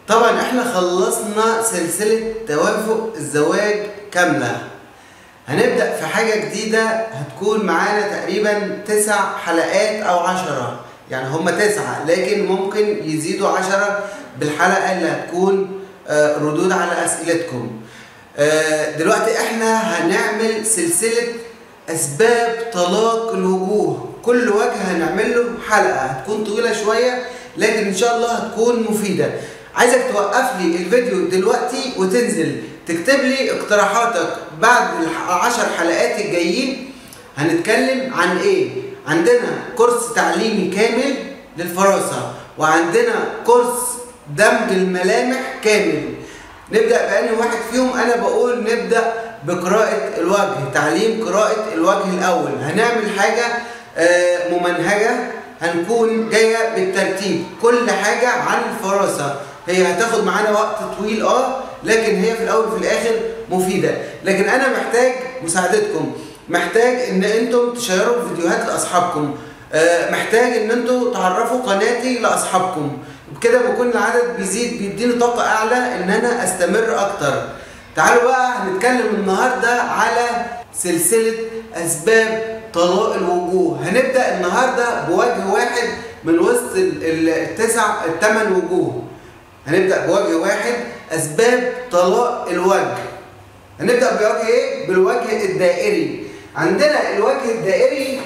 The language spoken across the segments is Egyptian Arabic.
طبعا احنا خلصنا سلسلة توافق الزواج كاملة هنبدأ في حاجة جديدة هتكون معانا تقريبا تسع حلقات أو عشرة يعني هما تسعة لكن ممكن يزيدوا عشرة بالحلقة اللي هتكون آه، ردود على أسئلتكم آه، دلوقتي احنا هنعمل سلسلة أسباب طلاق الوجوه كل وجه هنعمل له حلقة هتكون طويلة شوية لكن إن شاء الله هتكون مفيدة عايزك توقف لي الفيديو دلوقتي وتنزل تكتب لي اقتراحاتك بعد العشر حلقات الجايين هنتكلم عن ايه عندنا كورس تعليمي كامل للفراسة وعندنا كورس دمج الملامح كامل نبدأ بأنهي واحد فيهم أنا بقول نبدأ بقراءة الوجه تعليم قراءة الوجه الأول هنعمل حاجة آه، ممنهجة هنكون جاية بالترتيب كل حاجة عن الفراسة هي هتاخد معانا وقت طويل اه لكن هي في الأول وفي الآخر مفيدة لكن أنا محتاج مساعدتكم محتاج ان انتم تشيروا الفيديوهات لاصحابكم آه، محتاج ان انتم تعرفوا قناتي لاصحابكم بكده بكون العدد بيزيد بيديني طاقه اعلى ان انا استمر اكتر تعالوا بقى هنتكلم النهارده على سلسله اسباب طلاق الوجوه هنبدا النهارده بوجه واحد من وسط ال- ال- التسع الثمان وجوه هنبدا بوجه واحد اسباب طلاق الوجه هنبدا بوجه ايه بالوجه الدائري عندنا الوجه الدائري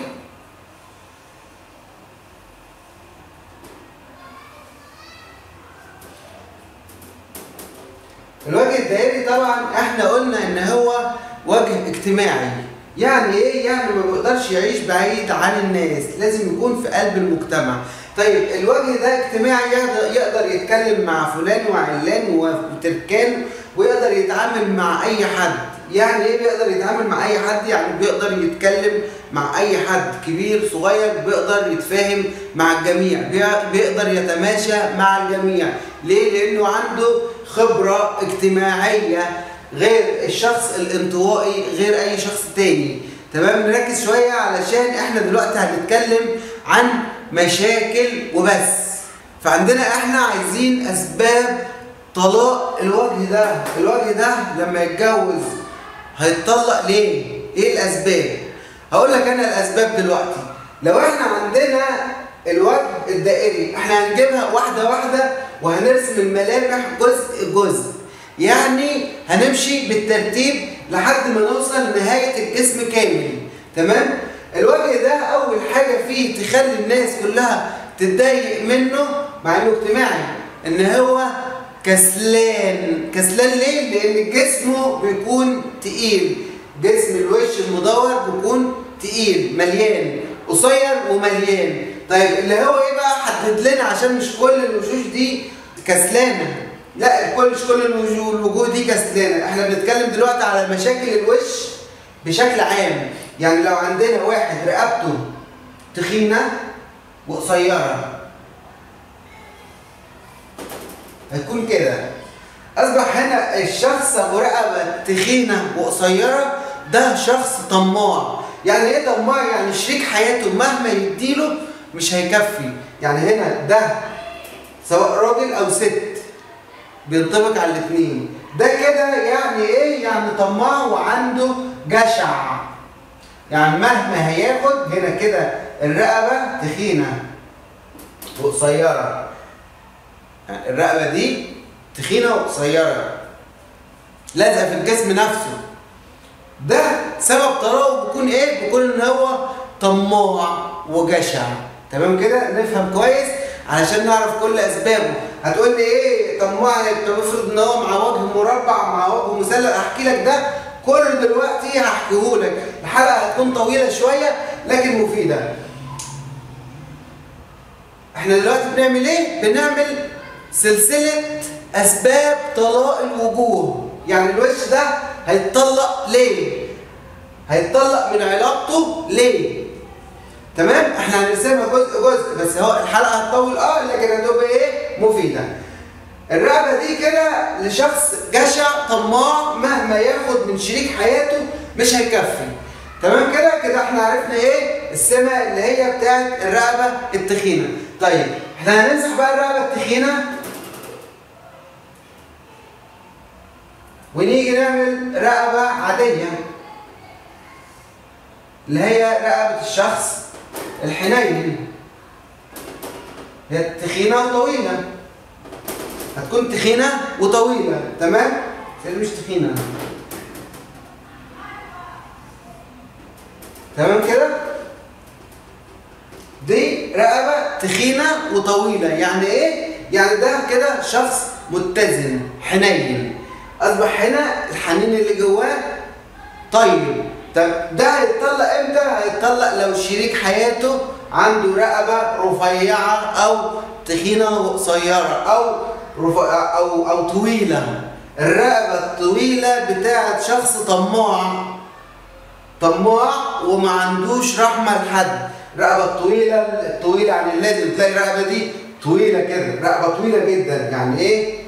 الوجه الدائري طبعا احنا قلنا ان هو وجه اجتماعي يعني ايه يعني ما بيقدرش يعيش بعيد عن الناس لازم يكون في قلب المجتمع طيب الوجه ده اجتماعي يقدر, يقدر يتكلم مع فلان وعلان وتركان ويقدر يتعامل مع اي حد يعني ايه بيقدر يتعامل مع اي حد يعني بيقدر يتكلم مع اي حد كبير صغير بيقدر يتفاهم مع الجميع بي- بيقدر يتماشى مع الجميع ليه لانه عنده خبرة اجتماعية غير الشخص الانطوائي غير اي شخص تاني تمام نركز شوية علشان احنا دلوقتي هنتكلم عن مشاكل وبس فعندنا احنا عايزين اسباب طلاق الوجه ده الوجه ده لما يتجوز هيتطلق ليه ايه الاسباب هقول لك انا الاسباب دلوقتي لو احنا عندنا الوجه الدائري احنا هنجيبها واحده واحده وهنرسم الملامح جزء جزء يعني هنمشي بالترتيب لحد ما نوصل لنهايه الجسم كامل تمام الوجه ده اول حاجه فيه تخلي الناس كلها تتضايق منه مع انه اجتماعي ان هو كسلان كسلان ليه لان جسمه بيكون تقيل جسم الوش المدور بيكون تقيل مليان قصير ومليان طيب اللي هو ايه بقى حدد لنا عشان مش كل الوشوش دي كسلانه لا كل مش كل الوجوه الوجوه دي كسلانه احنا بنتكلم دلوقتي على مشاكل الوش بشكل عام يعني لو عندنا واحد رقبته تخينه وقصيره هتكون كده اصبح هنا الشخص ابو رقبه تخينه وقصيره ده شخص طماع يعني ايه طماع يعني شريك حياته مهما يديله مش هيكفي يعني هنا ده سواء راجل او ست بينطبق على الاثنين ده كده يعني ايه يعني طماع وعنده جشع يعني مهما هياخد هنا كده الرقبه تخينه وقصيره يعني الرقبه دي تخينه وقصيره لازقه في الجسم نفسه ده سبب طلاقه بيكون ايه بيكون ان هو طماع وجشع تمام كده نفهم كويس علشان نعرف كل اسبابه هتقول لي ايه طماع انت بفرض ان هو مع وجه مربع مع وجه مثلث احكي لك ده كل دلوقتي هحكيه لك الحلقه هتكون طويله شويه لكن مفيده احنا دلوقتي بنعمل ايه بنعمل سلسله اسباب طلاق الوجوه يعني الوش ده هيتطلق ليه هيتطلق من علاقته ليه تمام احنا هنرسمها جزء جزء بس هو الحلقه هتطول اه لكن هتبقى ايه مفيده الرقبه دي كده لشخص جشع طماع مهما ياخد من شريك حياته مش هيكفي تمام كده كده احنا عرفنا ايه السمه اللي هي بتاعت الرقبه التخينه طيب احنا هنمسح بقى الرقبه التخينه ونيجي نعمل رقبة عادية اللي هي رقبة الشخص الحنين هي تخينة وطويلة هتكون تخينة وطويلة تمام؟ بس مش تخينة تمام كده؟ دي رقبة تخينة وطويلة يعني ايه؟ يعني ده كده شخص متزن حنين اصبح هنا الحنين اللي جواه طيب طب ده هيتطلق امتى؟ هيتطلق لو شريك حياته عنده رقبة رفيعة أو تخينة وقصيرة أو رف... أو أو طويلة الرقبة الطويلة بتاعت شخص طماع طماع وما عندوش رحمة لحد الرقبة الطويلة الطويلة عن اللازم تلاقي الرقبة دي طويلة كده رقبة طويلة جدا يعني إيه؟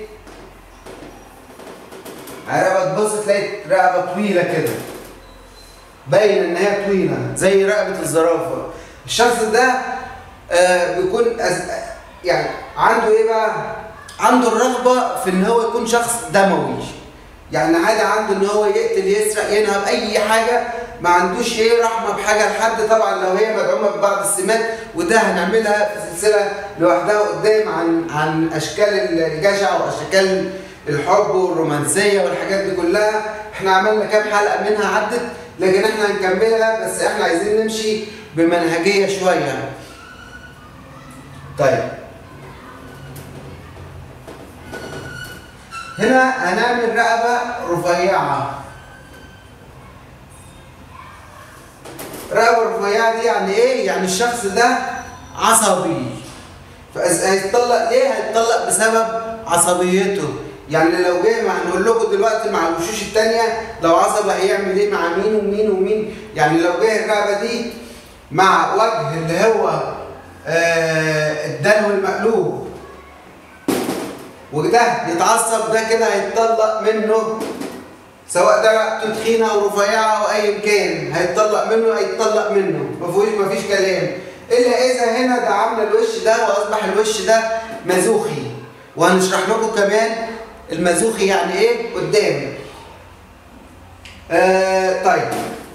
رقبة تبص تلاقي رقبة طويلة كده باين ان هي طويله زي رقبه الزرافه الشخص ده آه بيكون أز... يعني عنده ايه بقى عنده الرغبه في ان هو يكون شخص دموي يعني عادي عنده ان هو يقتل يسرق ينهب اي حاجه ما عندوش ايه رحمه بحاجه لحد طبعا لو هي مدعومه ببعض السمات وده هنعملها في سلسله لوحدها قدام عن عن اشكال الجشع واشكال الحب والرومانسيه والحاجات دي كلها احنا عملنا كام حلقه منها عدت لكن احنا هنكملها بس احنا عايزين نمشي بمنهجيه شويه طيب هنا هنعمل رقبه رفيعه رقبه رفيعه دي يعني ايه يعني الشخص ده عصبي هيتطلق ليه هيتطلق بسبب عصبيته يعني لو جه ما هنقول لكم دلوقتي مع الوشوش الثانيه لو عصبي هيعمل ايه مع مين ومين ومين يعني لو جه الرقبه دي مع وجه اللي هو آه الدلو المقلوب وده يتعصب ده كده هيتطلق منه سواء ده رقبته تخينه او رفيعه او ايا كان هيتطلق منه هيتطلق منه ما فيهوش ما فيش كلام الا اذا هنا ده عامل الوش ده واصبح الوش ده مزوخي وهنشرح لكم كمان المزوخي يعني ايه قدام آه طيب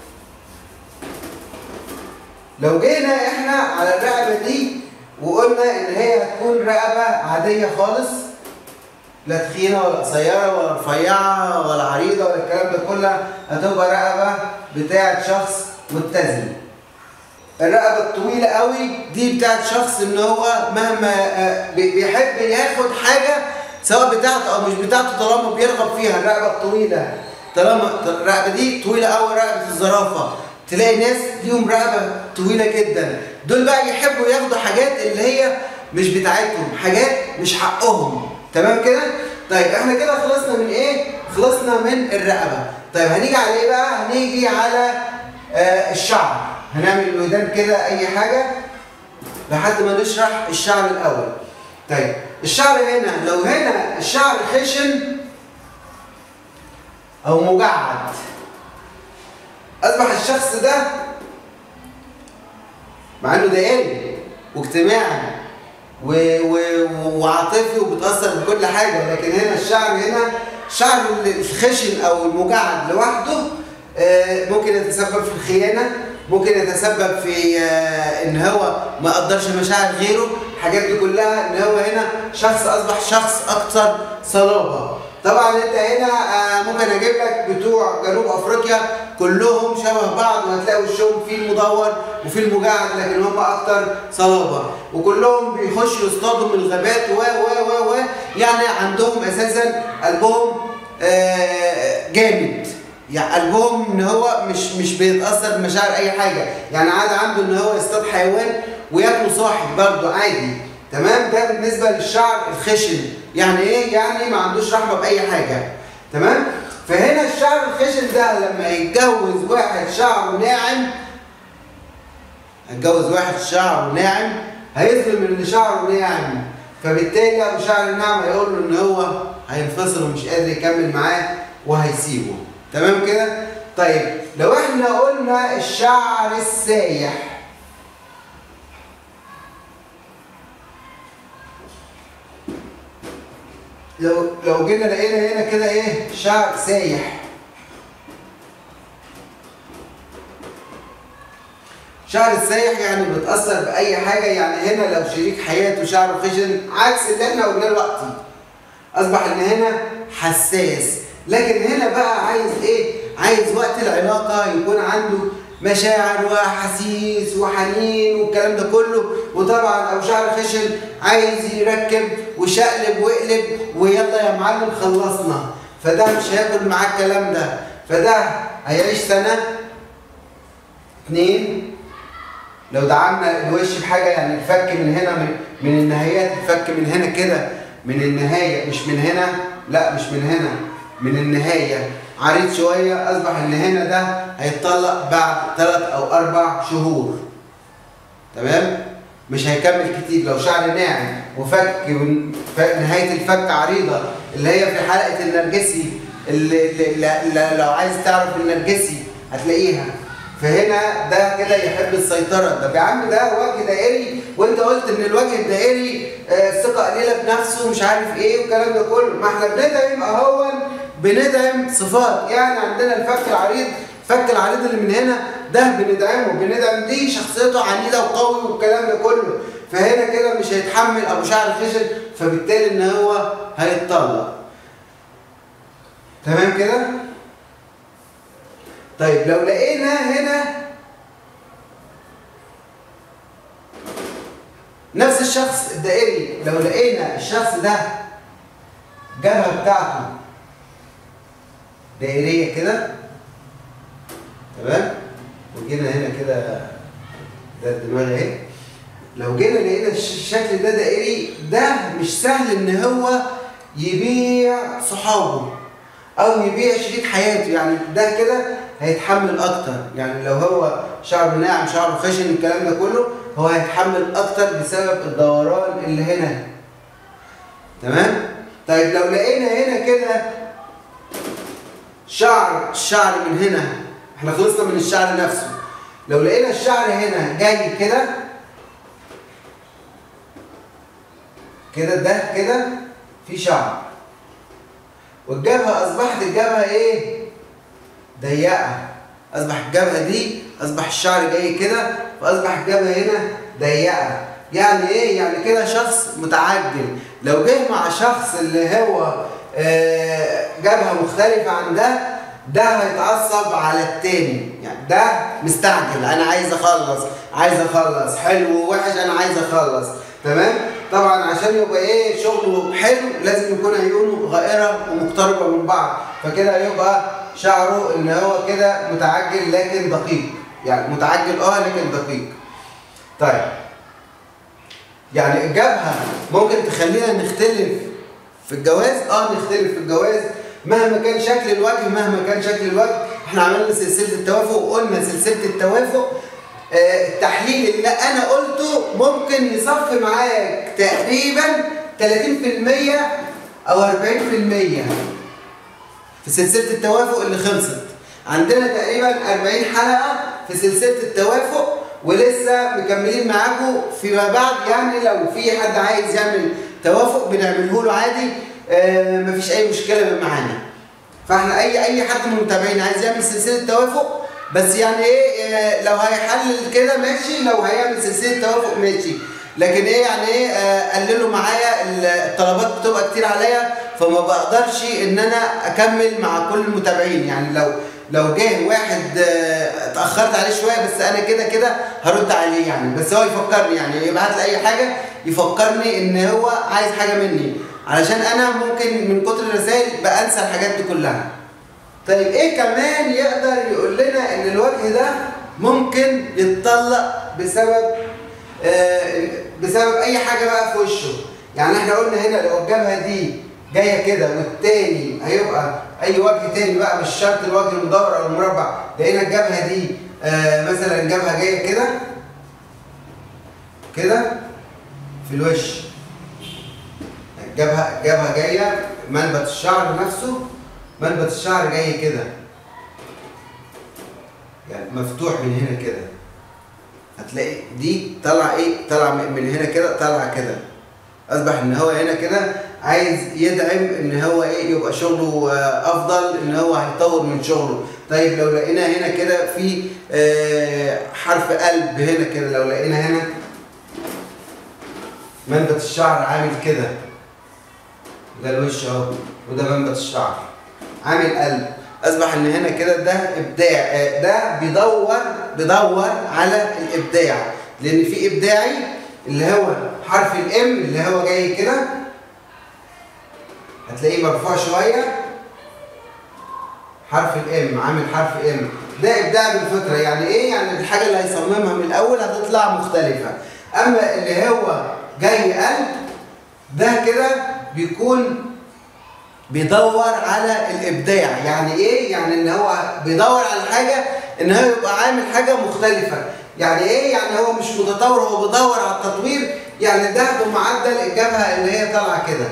لو جينا احنا على الرقبه دي وقلنا ان هي هتكون رقبه عاديه خالص لا تخينه ولا قصيره ولا رفيعه ولا عريضه ولا الكلام ده كله هتبقى رقبه بتاعه شخص متزن الرقبه الطويله قوي دي بتاعه شخص ان هو مهما بيحب ياخد حاجه سواء بتاعته او مش بتاعته طالما بيرغب فيها الرقبه الطويله طالما الرقبه دي طويله قوي رقبه الزرافه تلاقي ناس ليهم رقبه طويله جدا دول بقى يحبوا ياخدوا حاجات اللي هي مش بتاعتهم حاجات مش حقهم تمام كده طيب احنا كده خلصنا من ايه خلصنا من الرقبه طيب هنيجي على ايه بقى هنيجي على آه الشعر هنعمل الودان كده اي حاجه لحد ما نشرح الشعر الاول طيب الشعر هنا لو هنا الشعر خشن او مجعد اصبح الشخص ده مع انه دائري واجتماعي و... و... وعاطفي وبتاثر بكل حاجه لكن هنا الشعر هنا الشعر الخشن او المجعد لوحده ممكن يتسبب في الخيانه ممكن يتسبب في ان هو ما قدرش مشاعر غيره الحاجات دي كلها ان هو هنا شخص اصبح شخص اكثر صلابه طبعا انت هنا ممكن اجيب لك بتوع جنوب افريقيا كلهم شبه بعض وهتلاقي وشهم في المدور وفي المجعد لكن هم اكتر صلابه وكلهم بيخشوا يصطادوا من الغابات و و و و يعني عندهم اساسا قلبهم جامد يعني قلبهم ان هو مش مش بيتاثر بمشاعر اي حاجه يعني عادي عنده ان هو يصطاد حيوان وياكله صاحي برضه عادي تمام ده بالنسبه للشعر الخشن يعني ايه يعني ما عندوش رحمه باي حاجه تمام فهنا الشعر الخشن ده لما يتجوز واحد شعره ناعم هيتجوز واحد شعره ناعم هيظلم ان شعره ناعم فبالتالي ابو شعر ناعم هيقول له ان هو هينفصل ومش قادر يكمل معاه وهيسيبه تمام كده طيب لو احنا قلنا الشعر السايح لو لو جينا لقينا هنا كده ايه شعر سايح شعر السايح يعني بتأثر بأي حاجة يعني هنا لو شريك حياته شعره خشن عكس اللي احنا قلناه دلوقتي أصبح إن هنا حساس لكن هنا بقى عايز إيه؟ عايز وقت العلاقة يكون عنده مشاعر وأحاسيس وحنين والكلام ده كله وطبعا أو شعر خشن عايز يركب وشقلب وقلب ويلا يا معلم خلصنا فده مش هياكل معاه الكلام ده فده هيعيش سنة اتنين لو دعمنا الوش بحاجه يعني الفك من هنا من, من النهايات الفك من هنا كده من النهايه مش من هنا لا مش من هنا من النهايه عريض شويه اصبح ان هنا ده هيتطلق بعد ثلاث او اربع شهور تمام مش هيكمل كتير لو شعر ناعم وفك من نهايه الفك عريضه اللي هي في حلقه النرجسي اللي, اللي, اللي لو عايز تعرف النرجسي هتلاقيها فهنا ده كده يحب السيطرة ده يا عم ده وجه دائري وانت قلت ان الوجه الدائري الثقة قليلة بنفسه ومش عارف ايه والكلام ده كله ما احنا بندعم اهو بندعم صفات يعني عندنا الفك العريض الفك العريض اللي من هنا ده بندعمه بندعم دي شخصيته عنيدة وقوي والكلام ده كله فهنا كده مش هيتحمل ابو شعر خشن فبالتالي ان هو هيتطلق تمام كده؟ طيب لو لقينا هنا نفس الشخص الدائري لو لقينا الشخص ده الجبهه بتاعته دائريه كده تمام وجينا هنا كده ده الدماغ اهي لو جينا لقينا الشكل ده دائري ده مش سهل ان هو يبيع صحابه او يبيع شريك حياته يعني ده كده هيتحمل اكتر يعني لو هو شعره ناعم شعره خشن الكلام ده كله هو هيتحمل اكتر بسبب الدوران اللي هنا تمام طيب لو لقينا هنا كده شعر الشعر من هنا احنا خلصنا من الشعر نفسه لو لقينا الشعر هنا جاي كده كده ده كده في شعر والجبهه اصبحت الجبهه ايه ضيقه اصبح الجبهه دي اصبح الشعر جاي كده فاصبح الجبهه هنا ضيقه يعني ايه يعني كده شخص متعجل لو جه مع شخص اللي هو آه جبهه مختلفه عن ده ده هيتعصب على التاني يعني ده مستعجل انا عايز اخلص عايز اخلص حلو وحش انا عايز اخلص تمام طبعا عشان يبقى ايه شغله حلو لازم يكون عيونه غائره ومقتربه من بعض فكده يبقى شعره ان هو كده متعجل لكن دقيق يعني متعجل اه لكن دقيق طيب يعني الجبهه ممكن تخلينا نختلف في الجواز اه نختلف في الجواز مهما كان شكل الوجه مهما كان شكل الوجه احنا عملنا سلسله التوافق وقلنا سلسله التوافق آه التحليل اللي انا قلته ممكن يصفي معاك تقريبا 30% او 40% في سلسله التوافق اللي خلصت عندنا تقريبا 40 حلقه في سلسله التوافق ولسه مكملين معاكم فيما بعد يعني لو في حد عايز يعمل توافق بنعمله له عادي آه مفيش اي مشكله معانا فاحنا اي اي حد من المتابعين عايز يعمل سلسله توافق بس يعني ايه آه لو هيحلل كده ماشي لو هيعمل سلسله توافق ماشي لكن ايه يعني ايه آه قللوا معايا الطلبات بتبقى كتير عليا فما بقدرش ان انا اكمل مع كل المتابعين يعني لو لو جه واحد آه اتاخرت عليه شويه بس انا كده كده هرد عليه يعني بس هو يفكرني يعني يبعت لي اي حاجه يفكرني ان هو عايز حاجه مني علشان انا ممكن من كتر الرسائل بنسى الحاجات دي كلها طيب ايه كمان يقدر يقول لنا ان الوجه ده ممكن يتطلق بسبب آه بسبب اي حاجه بقى في وشه يعني احنا قلنا هنا لو الجبهه دي جايه كده والتاني هيبقى اي وجه تاني بقى مش شرط الوجه المدور او المربع لقينا الجبهه دي آه مثلا الجبهه جايه كده كده في الوش الجبهه الجبهه جايه منبت الشعر نفسه منبت الشعر جاي كده يعني مفتوح من هنا كده هتلاقي دي طالعه ايه طالعه من هنا كده طالعه كده اصبح ان هو هنا كده عايز يدعم ان هو ايه يبقى شغله آه، افضل ان هو هيطور من شغله طيب لو لقينا هنا كده في آه، حرف قلب هنا كده لو لقينا هنا منبت الشعر عامل كده ده الوش اهو وده منبت الشعر عامل قلب اصبح ان هنا كده ده ابداع آه، ده بيدور بيدور على الابداع لان في ابداعي اللي هو حرف الام اللي هو جاي كده هتلاقيه مرفوع شويه حرف الام عامل حرف ام ده ابداع بالفطره يعني ايه يعني الحاجه اللي هيصممها من الاول هتطلع مختلفه اما اللي هو جاي قلب ده كده بيكون بيدور على الابداع يعني ايه يعني ان هو بيدور على حاجه ان هو يبقى عامل حاجه مختلفه يعني ايه يعني هو مش متطور هو بيدور على التطوير يعني ده بمعدل الجبهه اللي هي طالعه كده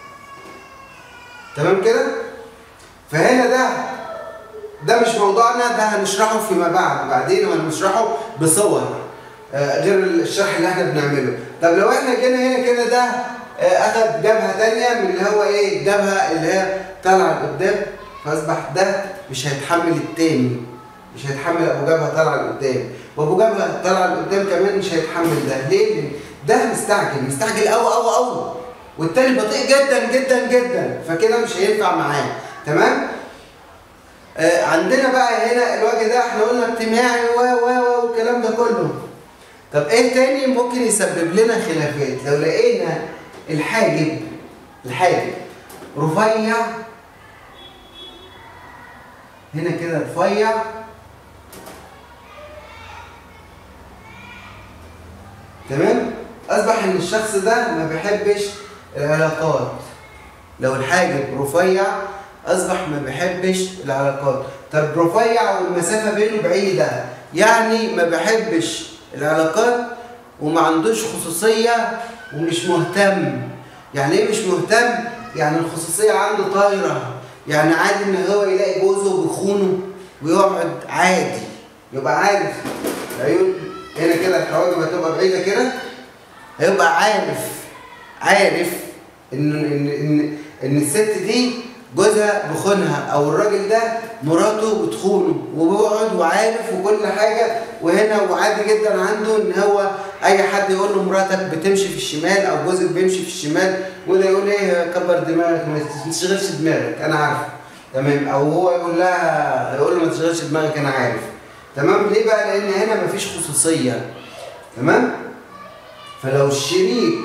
تمام كده فهنا ده ده مش موضوعنا ده هنشرحه فيما بعد بعدين وهنشرحه بصور آه، غير الشرح اللي احنا بنعمله طب لو احنا جينا هنا كده ده آه، اخد جبهه تانية من اللي هو ايه الجبهه اللي هي طالعه لقدام فاصبح ده مش هيتحمل التاني مش هيتحمل ابو جبهه طالعه لقدام وابو جبهه طالعه لقدام كمان مش هيتحمل ده ليه؟ لأن ده مستعجل مستعجل قوي قوي قوي والتاني بطيء جدا جدا جدا فكده مش هينفع معاه تمام؟ آه عندنا بقى هنا الوجه ده احنا قلنا اجتماعي و و و والكلام ده كله طب ايه تاني ممكن يسبب لنا خلافات لو لقينا الحاجب الحاجب رفيع هنا كده رفيع تمام اصبح ان الشخص ده ما بيحبش العلاقات لو الحاجب رفيع اصبح ما بيحبش العلاقات طب رفيع والمسافه بينه بعيده يعني ما بيحبش العلاقات وما عندوش خصوصيه ومش مهتم يعني ايه مش مهتم يعني الخصوصيه عنده طايره يعني عادي ان هو يلاقي جوزه بيخونه ويقعد عادي يبقى عارف العيون هنا كده الحواجب هتبقى بعيده كده هيبقى عارف عارف ان ان ان ان الست دي جوزها بخونها او الراجل ده مراته بتخونه وبيقعد وعارف وكل حاجه وهنا وعادي جدا عنده ان هو اي حد يقول له مراتك بتمشي في الشمال او جوزك بيمشي في الشمال وده يقول ايه كبر دماغك ما تشغلش دماغك انا عارف تمام او هو يقول لها يقول له ما تشغلش دماغك انا عارف تمام ليه بقى لان هنا مفيش خصوصيه تمام فلو الشريك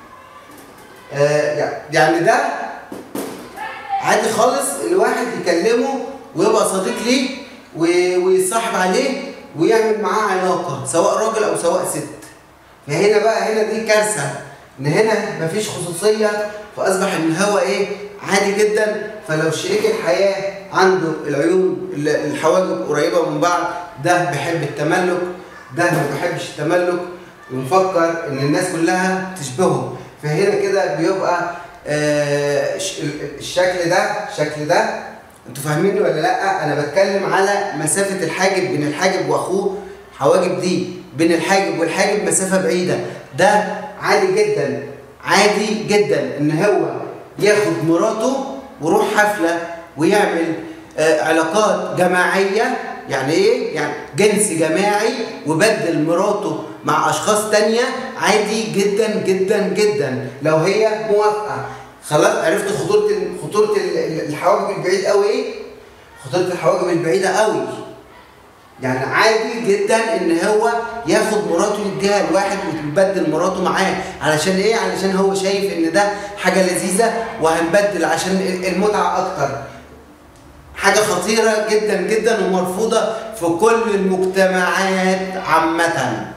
آه يعني ده عادي خالص الواحد يكلمه ويبقى صديق ليه و- ويتصاحب عليه ويعمل معاه علاقه سواء راجل او سواء ست فهنا بقى هنا دي كارثه ان هنا مفيش خصوصيه فاصبح ان هو ايه عادي جدا فلو شريك الحياه عنده العيون ال- الحواجب قريبه من بعض ده بيحب التملك ده ما بيحبش التملك ومفكر ان الناس كلها تشبهه فهنا كده بيبقى آه، ش- ال- الشكل ده الشكل ده انتوا فاهميني ولا لا انا بتكلم على مسافه الحاجب بين الحاجب واخوه حواجب دي بين الحاجب والحاجب مسافه بعيده ده عادي جدا عادي جدا ان هو ياخد مراته ويروح حفله ويعمل آه، علاقات جماعيه يعني ايه يعني جنس جماعي وبدل مراته مع اشخاص تانية عادي جدا جدا جدا لو هي موافقه خلاص عرفت خطوره ال- خطوره ال- ال- الحواجب البعيد قوي ايه خطوره الحواجب البعيده قوي يعني عادي جدا ان هو ياخد مراته يديها لواحد وتبدل مراته معاه علشان ايه علشان هو شايف ان ده حاجه لذيذه وهنبدل عشان المتعه اكتر حاجه خطيره جدا جدا ومرفوضه في كل المجتمعات عامه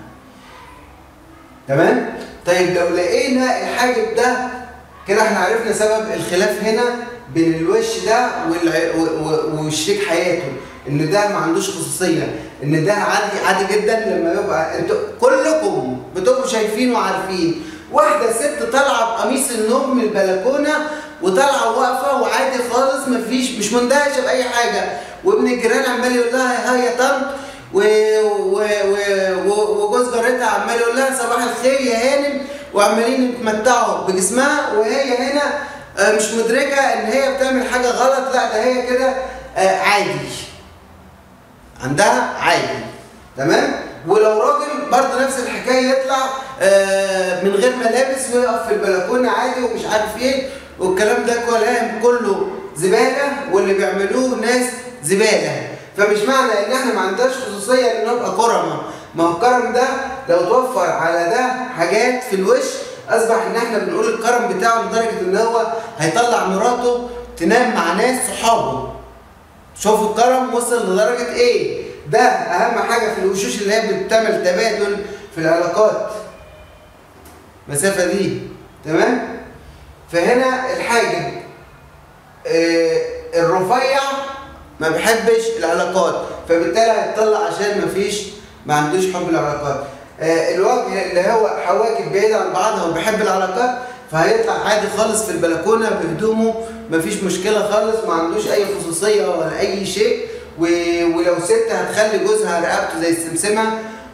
تمام طيب لو لقينا الحاجب ده كده احنا عرفنا سبب الخلاف هنا بين الوش ده والع- و- و- وشريك حياته ان ده ما عندوش خصوصيه ان ده عادي عادي جدا لما يبقى انتوا كلكم بتبقوا شايفين وعارفين واحده ست طالعه بقميص النوم من البلكونه وطالعه واقفه وعادي خالص مفيش مش مندهشه باي حاجه وابن الجيران عمال يقول لها ها يا طنط و... و... و... و... وجوز جارتها عمال يقول لها صباح الخير يا هانم وعمالين يتمتعوا بجسمها وهي هنا آه، مش مدركه ان هي بتعمل حاجه غلط لا ده هي كده آه، عادي عندها عادي تمام ولو راجل برضه نفس الحكايه يطلع آه، من غير ملابس ويقف في البلكونه عادي ومش عارف ايه والكلام ده كلام كله زباله واللي بيعملوه ناس زباله فمش معنى ان احنا ما عندناش خصوصيه ان نبقى كرمه ما هو الكرم ده لو توفر على ده حاجات في الوش اصبح ان احنا بنقول الكرم بتاعه لدرجه ان هو هيطلع مراته تنام مع ناس صحابه شوفوا الكرم وصل لدرجه ايه ده اهم حاجه في الوشوش اللي هي بتعمل تبادل في العلاقات المسافه دي تمام فهنا الحاجب آه، الرفيع ما بيحبش العلاقات فبالتالي هيطلع عشان ما فيش ما عندوش حب العلاقات آه، الوجه اللي هو حواجب بعيد عن بعضها وبيحب العلاقات فهيطلع عادي خالص في البلكونه بهدومه مفيش مشكله خالص ما عندوش اي خصوصيه ولا اي شيء و- ولو ست هتخلي جوزها رقبته زي السمسمه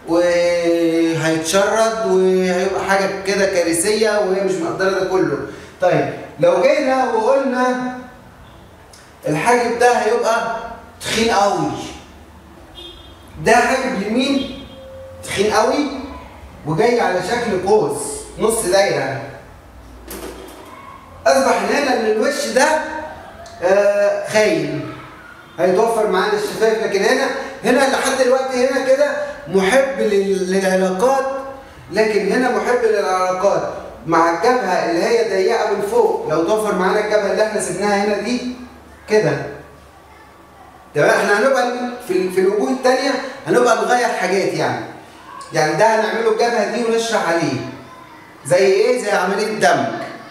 وهيتشرد وهيبقى حاجه كده كارثيه وهي مش مقدره ده كله طيب لو جينا وقلنا الحاجب ده هيبقى تخين قوي ده حاجب يمين تخين قوي وجاي على شكل قوس نص دايره اصبح هنا ان الوش ده آه خاين هيتوفر معانا الشفايف لكن هنا هنا لحد دلوقتي هنا كده محب لل- للعلاقات لكن هنا محب للعلاقات مع الجبهه اللي هي ضيقه من فوق لو توفر معانا الجبهه اللي احنا سبناها هنا دي كده تمام احنا هنبقى في في الوجوه الثانيه هنبقى نغير حاجات يعني يعني ده هنعمله الجبهه دي ونشرح عليه زي ايه زي عمليه دمج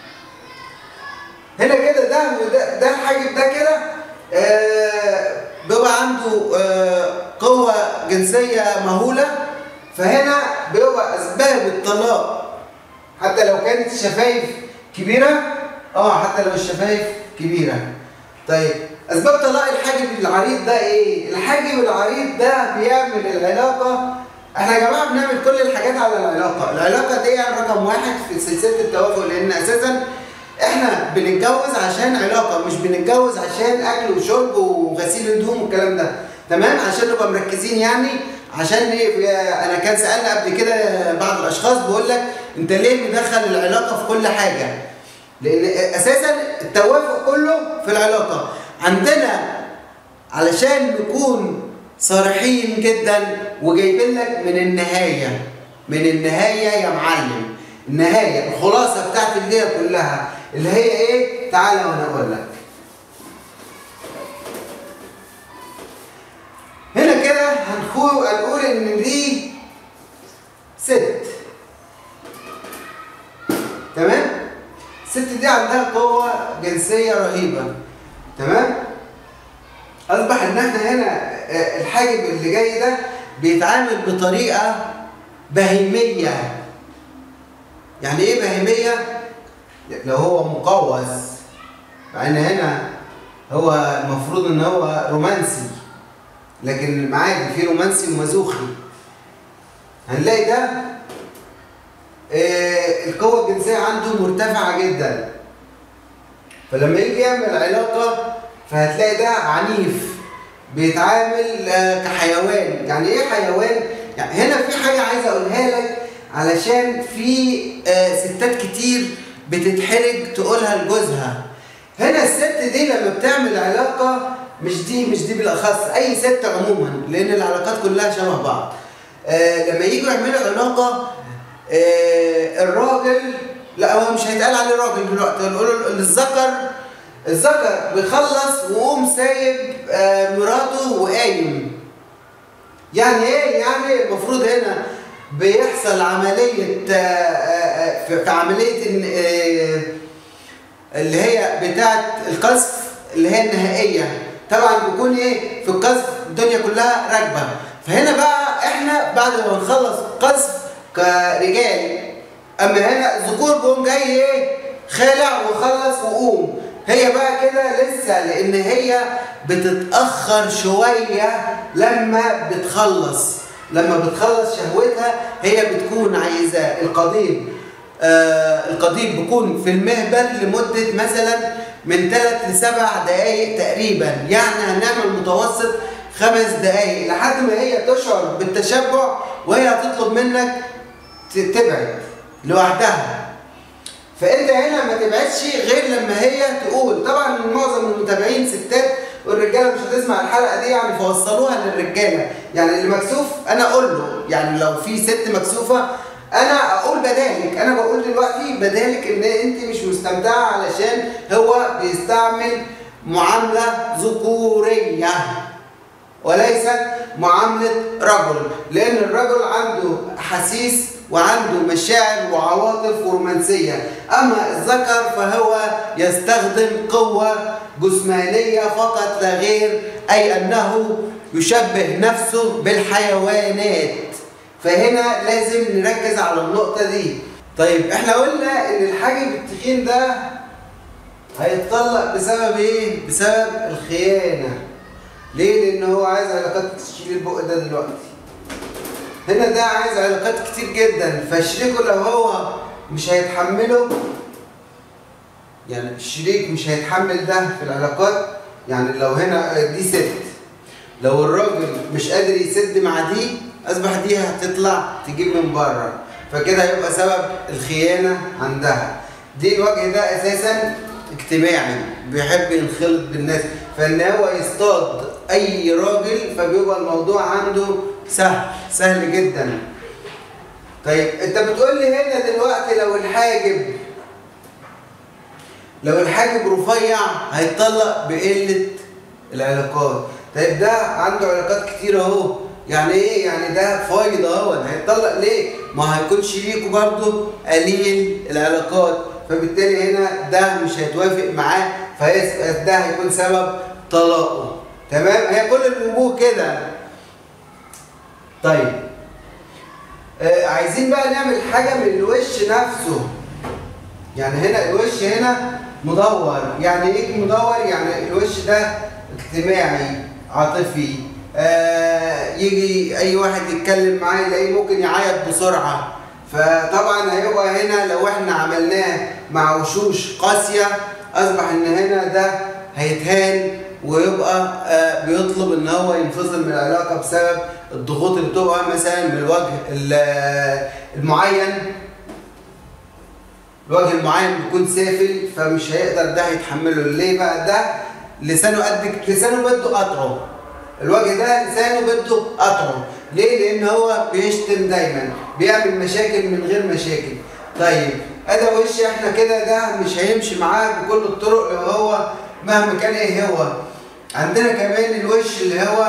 هنا كده ده وده ده الحاجب ده كده آه بيبقى عنده آه قوة جنسية مهولة فهنا بيبقى أسباب الطلاق حتى لو كانت الشفايف كبيرة اه حتى لو الشفايف كبيرة طيب أسباب طلاق الحاجب العريض ده إيه؟ الحاجب العريض ده بيعمل العلاقة احنا يا جماعة بنعمل كل الحاجات على العلاقة العلاقة دي يعني رقم واحد في سلسلة التوافق لأن أساسا احنا بنتجوز عشان علاقه مش بنتجوز عشان اكل وشرب وغسيل هدوم والكلام ده تمام عشان نبقى مركزين يعني عشان ايه انا كان سالنا قبل كده بعض الاشخاص بيقول لك انت ليه مدخل العلاقه في كل حاجه لان اساسا التوافق كله في العلاقه عندنا علشان نكون صريحين جدا وجايبين لك من النهايه من النهايه يا معلم النهايه الخلاصه بتاعت الليله كلها اللي هي ايه تعالى وانا اقول لك هنا كده هنقول هنقول ان دي ست تمام الست دي عندها قوه جنسيه رهيبه تمام اصبح ان احنا هنا آه، الحاجب اللي جاي ده بيتعامل بطريقه بهيميه يعني ايه بهيميه لو هو مقوس مع ان هنا هو المفروض ان هو رومانسي لكن معادي في رومانسي ومزوخي هنلاقي ده آه، القوة الجنسية عنده مرتفعة جدا فلما يجي يعمل علاقة فهتلاقي ده عنيف بيتعامل آه، كحيوان يعني ايه حيوان؟ يعني هنا في حاجة عايز اقولها لك علشان في آه، ستات كتير بتتحرج تقولها لجوزها هنا الست دي لما بتعمل علاقة مش دي مش دي بالاخص اي ست عموما لان العلاقات كلها شبه بعض آه لما يجوا يعملوا علاقة آه الراجل لا هو مش هيتقال عليه راجل دلوقتي هنقول للذكر الذكر بيخلص ويقوم سايب آه مراته وقايم يعني ايه يعني المفروض هنا بيحصل عملية آه، آه، في في عملية إن، آه، اللي هي بتاعة القذف اللي هي النهائية طبعا بيكون ايه في القذف الدنيا كلها راكبة فهنا بقى احنا بعد ما نخلص قذف كرجال اما هنا الذكور بيقوم جاي ايه خالع وخلص وقوم هي بقى كده لسه لان هي بتتاخر شويه لما بتخلص لما بتخلص شهوتها هي بتكون عايزه القضيب آه القضيب بيكون في المهبل لمده مثلا من 3 ل 7 دقائق تقريبا يعني هنعمل متوسط خمس دقائق لحد ما هي تشعر بالتشبع وهي هتطلب منك ت- تبعد لوحدها فانت هنا ما تبعدش غير لما هي تقول طبعا معظم المتابعين ستات والرجاله مش هتسمع الحلقه دي يعني فوصلوها للرجاله يعني اللي مكسوف انا اقول له يعني لو في ست مكسوفه انا اقول بدالك انا بقول دلوقتي بدالك ان انت مش مستمتعه علشان هو بيستعمل معامله ذكوريه وليست معاملة رجل لأن الرجل عنده حسيس وعنده مشاعر وعواطف ورومانسية أما الذكر فهو يستخدم قوة جسمانية فقط لا غير أي أنه يشبه نفسه بالحيوانات فهنا لازم نركز على النقطة دي طيب احنا قلنا ان الحاجب التخين ده هيتطلق بسبب ايه؟ بسبب الخيانة ليه؟ لأن هو عايز علاقات تشيل البق ده دلوقتي. هنا ده عايز علاقات كتير جدا فشريكه لو هو مش هيتحمله يعني الشريك مش هيتحمل ده في العلاقات يعني لو هنا دي ست لو الراجل مش قادر يسد مع دي اصبح دي هتطلع تجيب من بره فكده هيبقى سبب الخيانه عندها دي الوجه ده اساسا اجتماعي بيحب ينخلط بالناس فان هو يصطاد اي راجل فبيبقى الموضوع عنده سهل سهل جدا طيب انت بتقول لي هنا دلوقتي لو الحاجب لو الحاجب رفيع هيتطلق بقله العلاقات طيب ده عنده علاقات كتير اهو يعني ايه يعني ده فايض اهو هيتطلق ليه ما هيكون شريكه برضه قليل العلاقات فبالتالي هنا ده مش هيتوافق معاه فده هيكون سبب طلاقه تمام هي كل الوجوه كده طيب آه عايزين بقى نعمل حاجه من الوش نفسه يعني هنا الوش هنا مدور يعني ايه مدور يعني الوش ده اجتماعي عاطفي آه يجي اي واحد يتكلم معاه يلاقيه ممكن يعيط بسرعه فطبعا هيبقى هنا لو احنا عملناه مع وشوش قاسيه اصبح ان هنا ده هيتهان ويبقى آه بيطلب ان هو ينفصل من العلاقه بسبب الضغوط اللي بتبقى مثلا من الوجه المعين الوجه المعين بيكون سافل فمش هيقدر ده يتحمله ليه بقى ده لسانه قد لسانه بده قطعه الوجه ده لسانه بده قطعه ليه لان هو بيشتم دايما بيعمل مشاكل من غير مشاكل طيب ادي وش احنا كده ده مش هيمشي معاه بكل الطرق اللي هو مهما كان ايه هو عندنا كمان الوش اللي هو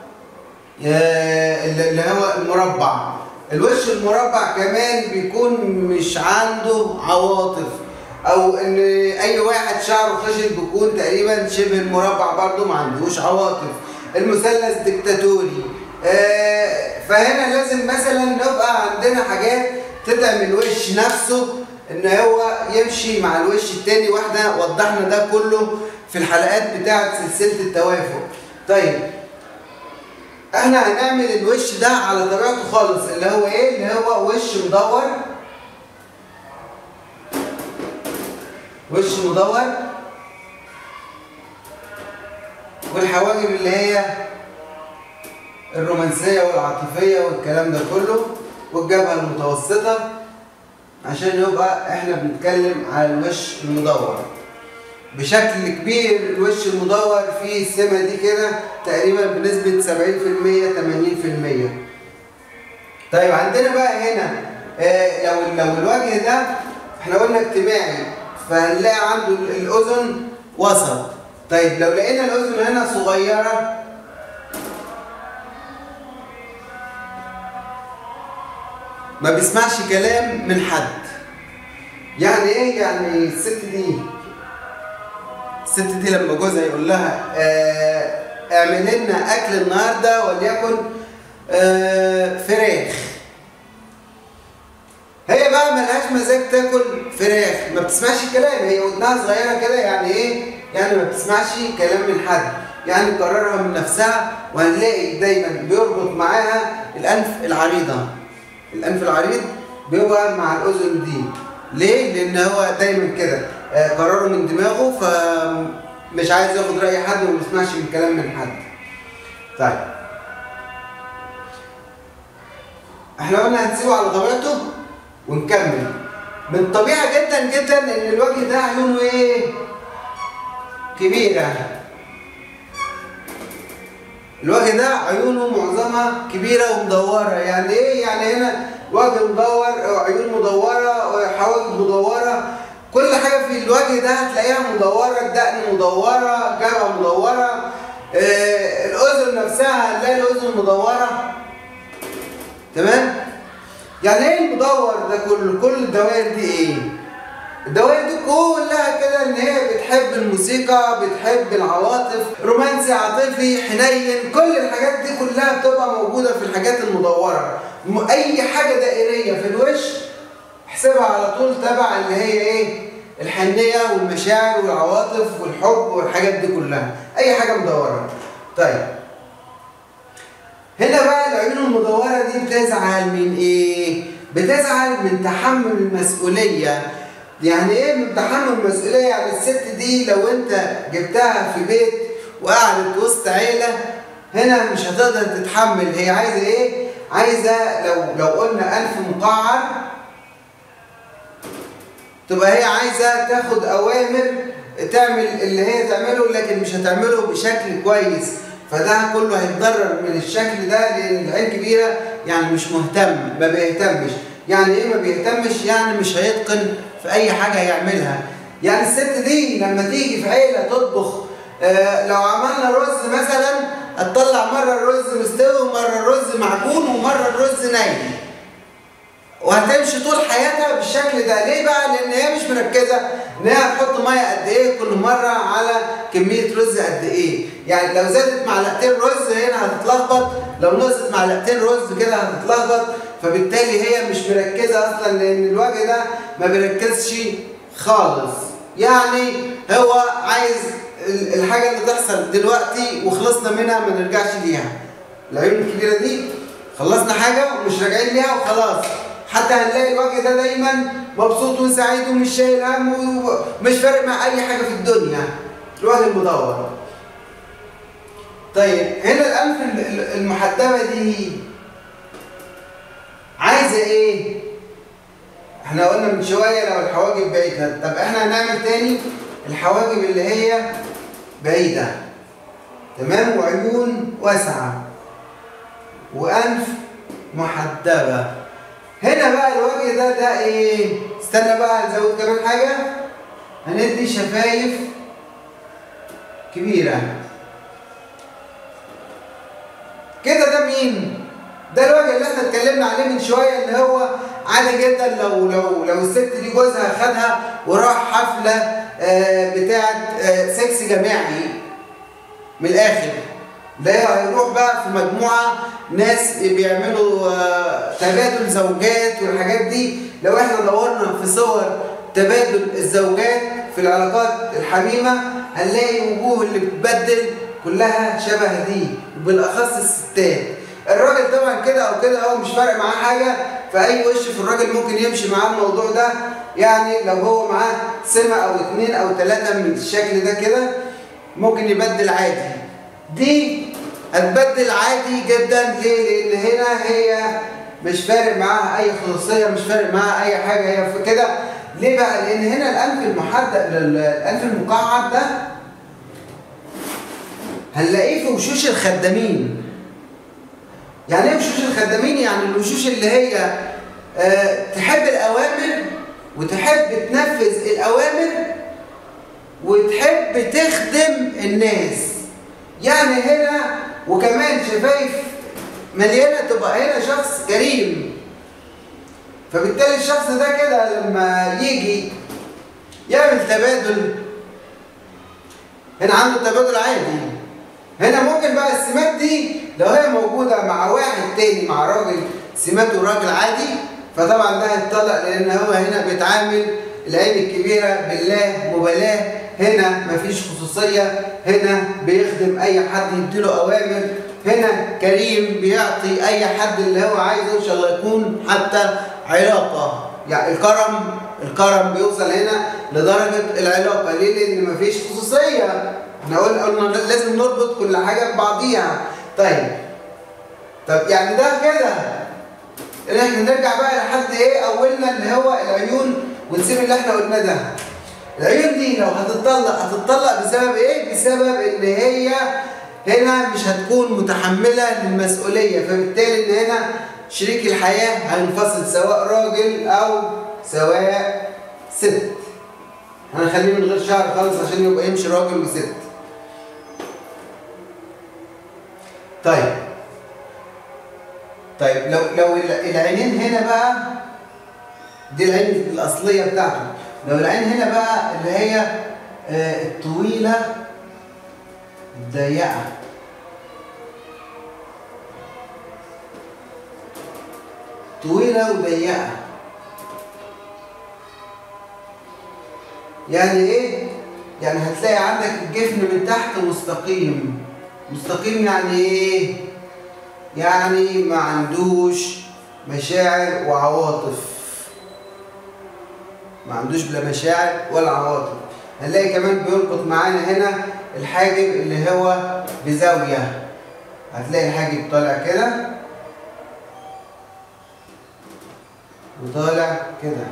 اللي هو المربع الوش المربع كمان بيكون مش عنده عواطف او ان اي واحد شعره خشن بيكون تقريبا شبه المربع برضه ما عندوش عواطف المثلث ديكتاتوري فهنا لازم مثلا نبقى عندنا حاجات تدعم الوش نفسه ان هو يمشي مع الوش التاني واحنا وضحنا ده كله في الحلقات بتاعه سلسله التوافق طيب احنا هنعمل الوش ده على طبيعته خالص اللي هو ايه اللي هو وش مدور وش مدور والحواجب اللي هي الرومانسيه والعاطفيه والكلام ده كله والجبهه المتوسطه عشان يبقى احنا بنتكلم على الوش المدور بشكل كبير الوش المدور فيه السمة دي كده تقريبا بنسبة 70% 80% طيب عندنا بقى هنا آه لو لو الوجه ده احنا قلنا اجتماعي فهنلاقي عنده الاذن وسط طيب لو لقينا الاذن هنا صغيره ما بيسمعش كلام من حد يعني ايه يعني الست دي الست دي لما جوزها يقول لها آه اعمل لنا اكل النهارده وليكن آه فراخ هي بقى ملهاش مزاج تاكل فراخ ما بتسمعش كلام هي ودنها صغيره كده يعني ايه يعني ما بتسمعش كلام من حد يعني قررها من نفسها وهنلاقي دايما بيربط معاها الانف العريضه الانف العريض بيبقى مع الاذن دي ليه؟ لان هو دايما كده آه، قراره من دماغه فمش عايز ياخد راي حد وما يسمعش من كلام من حد طيب احنا قلنا هنسيبه على طبيعته ونكمل من طبيعة جدا جدا ان الوجه ده عيونه ايه كبيرة الوجه ده عيونه معظمها كبيرة ومدورة يعني ايه يعني هنا وجه مدور عيون مدورة حواجب مدورة كل حاجة في الوجه ده هتلاقيها مدورة الدقن مدورة جبهة مدورة آه الأذن نفسها هنلاقي الأذن مدورة تمام يعني ايه المدور ده كله كل الدوائر دي ايه الدوائر دي كلها كده ان هي بتحب الموسيقى بتحب العواطف رومانسي عاطفي حنين كل الحاجات دي كلها بتبقى موجوده في الحاجات المدوره م- اي حاجه دائريه في الوش احسبها على طول تبع اللي هي ايه الحنيه والمشاعر والعواطف والحب والحاجات دي كلها اي حاجه مدوره طيب هنا بقى العيون المدورة دي بتزعل من ايه؟ بتزعل من تحمل المسؤولية يعني ايه من تحمل المسؤولية؟ يعني الست دي لو انت جبتها في بيت وقعدت وسط عيلة هنا مش هتقدر تتحمل هي عايزة ايه؟ عايزة لو لو قلنا ألف مقعر تبقى هي عايزة تاخد أوامر تعمل اللي هي تعمله لكن مش هتعمله بشكل كويس فده كله هيتضرر من الشكل ده لان العين كبيره يعني مش مهتم ما بيهتمش يعني ايه ما بيهتمش يعني مش هيتقن في اي حاجه يعملها يعني الست دي لما تيجي في عيله تطبخ آه لو عملنا رز مثلا هتطلع مره الرز مستوي ومره الرز معجون ومره الرز نايم وهتمشي طول حياتها بالشكل ده ليه بقى لان هي مش مركزه ان هي هتحط ميه قد ايه كل مره على كميه رز قد ايه يعني لو زادت معلقتين رز هنا هتتلخبط لو نقصت معلقتين رز كده هتتلخبط فبالتالي هي مش مركزه اصلا لان الوجه ده ما بيركزش خالص يعني هو عايز ال- الحاجه اللي تحصل دلوقتي وخلصنا منها ما نرجعش ليها العيون الكبيره دي خلصنا حاجه ومش راجعين ليها وخلاص حتى هنلاقي الوجه ده دايما مبسوط وسعيد ومش شايل هم ومش فارق مع اي حاجه في الدنيا الوجه المدور طيب هنا الانف ال- ال- المحدبه دي عايزه ايه احنا قلنا من شويه لو الحواجب بعيده طب احنا هنعمل تاني الحواجب اللي هي بعيده تمام وعيون واسعه وانف محدبه هنا بقى الوجه ده ده ايه استنى بقى نزود كمان حاجه هندي شفايف كبيره كده ده مين ده الوجه اللي احنا اتكلمنا عليه من شويه اللي هو عادي جدا لو لو لو الست دي جوزها خدها وراح حفله آه، بتاعه آه، سكس جماعي من الاخر ده هيروح بقى في مجموعه ناس بيعملوا آه، تبادل زوجات والحاجات دي لو احنا دورنا في صور تبادل الزوجات في العلاقات الحميمه هنلاقي الوجوه اللي بتبدل كلها شبه دي وبالاخص الستات الراجل طبعا كده او كده هو مش فارق معاه حاجه فاي وش في الراجل ممكن يمشي معاه الموضوع ده يعني لو هو معاه سمه او اتنين او تلاته من الشكل ده كده ممكن يبدل عادي دي هتبدل عادي جدا ليه؟ لان هنا هي مش فارق معاها اي خصوصيه مش فارق معاها اي حاجه هي في كده ليه بقى؟ لان هنا الانف المحدد الانف المقعد ده هنلاقيه في وشوش الخدامين يعني ايه وشوش الخدامين؟ يعني الوشوش اللي هي آه تحب الاوامر وتحب تنفذ الاوامر وتحب تخدم الناس يعني هنا وكمان شفايف مليانه تبقى هنا شخص كريم فبالتالي الشخص ده كده لما يجي يعمل تبادل هنا عنده تبادل عادي هنا ممكن بقى السمات دي لو هي موجودة مع واحد تاني مع راجل سماته راجل عادي فطبعا ده هيتطلق لأن هو هنا بيتعامل العين الكبيرة بالله مبالاة هنا مفيش خصوصية هنا بيخدم أي حد يديله أوامر هنا كريم بيعطي أي حد اللي هو عايزه إن شاء الله يكون حتى علاقة يعني الكرم الكرم بيوصل هنا لدرجه العلاقه ليه لان مفيش خصوصيه احنا قلنا قلنا لازم نربط كل حاجه ببعضيها طيب طب يعني ده كده ان احنا نرجع بقى لحد ايه اولنا اللي هو العيون ونسيب اللي احنا قلناه ده العيون دي لو هتطلق هتطلق بسبب ايه بسبب ان هي هنا مش هتكون متحمله للمسؤوليه فبالتالي ان هنا شريك الحياه هينفصل سواء راجل او سواء ست هنخليه من غير شعر خالص عشان يبقى يمشي راجل وست طيب طيب لو لو العينين هنا بقى دي العين الاصليه بتاعته لو العين هنا بقى اللي هي آه، الطويله الضيقه طويله وضيقه يعني ايه يعني هتلاقي عندك الجفن من تحت مستقيم مستقيم يعني ايه يعني ما عندوش مشاعر وعواطف ما عندوش لا مشاعر ولا عواطف هنلاقي كمان بيربط معانا هنا الحاجب اللي هو بزاوية هتلاقي الحاجب طالع كده وطالع كده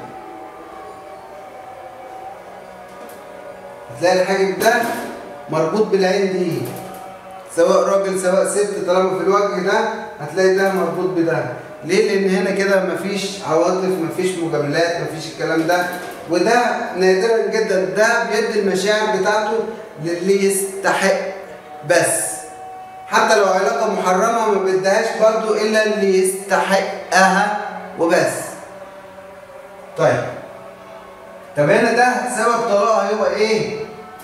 هتلاقي الحاجب ده مربوط بالعين دي سواء راجل سواء ست طالما في الوجه ده هتلاقي ده مربوط بده ليه لان هنا كده مفيش عواطف مفيش مجاملات مفيش الكلام ده وده نادرا جدا ده بيدي المشاعر بتاعته للي يستحق بس حتى لو علاقة محرمة ما بيديهاش برضو إلا اللي يستحقها وبس طيب طب هنا ده سبب طلاقها هيبقى ايه؟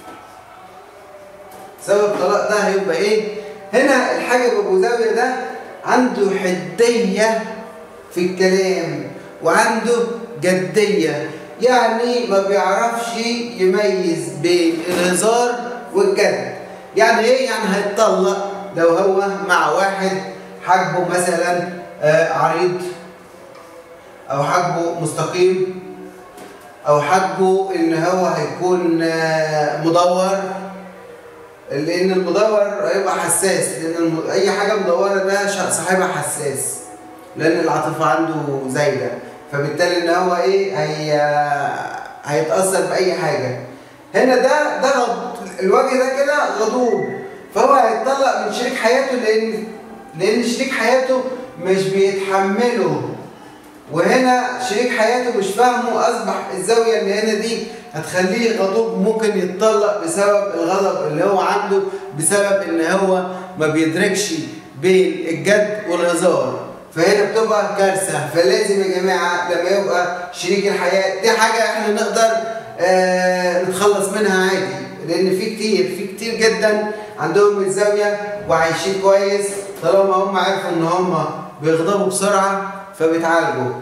سبب طلاق ده هيبقى ايه؟ هنا الحاجب ابو زاويه ده عنده حديه في الكلام وعنده جديه يعني ما بيعرفش يميز بين الهزار والجد يعني ايه يعني هيتطلق لو هو مع واحد حاجبه مثلا آه عريض او حاجبه مستقيم او حاجبه ان هو هيكون آه مدور لان المدور هيبقى حساس لان اي حاجه مدوره ده صاحبها حساس لان العاطفه عنده زايده فبالتالي ان هو ايه هي هيتاثر باي حاجه هنا ده ده الوجه ده كده غضوب فهو هيتطلق من شريك حياته لان لان شريك حياته مش بيتحمله وهنا شريك حياته مش فاهمه اصبح الزاويه اللي هنا دي هتخليه غضوب ممكن يتطلق بسبب الغضب اللي هو عنده بسبب ان هو ما بيدركش بين الجد والهزار فهنا بتبقى كارثه فلازم يا جماعه لما يبقى شريك الحياه دي حاجه احنا نقدر آه نتخلص منها عادي لان في كتير في كتير جدا عندهم الزاويه وعايشين كويس طالما هم عرفوا ان هم بيغضبوا بسرعه فبيتعالجوا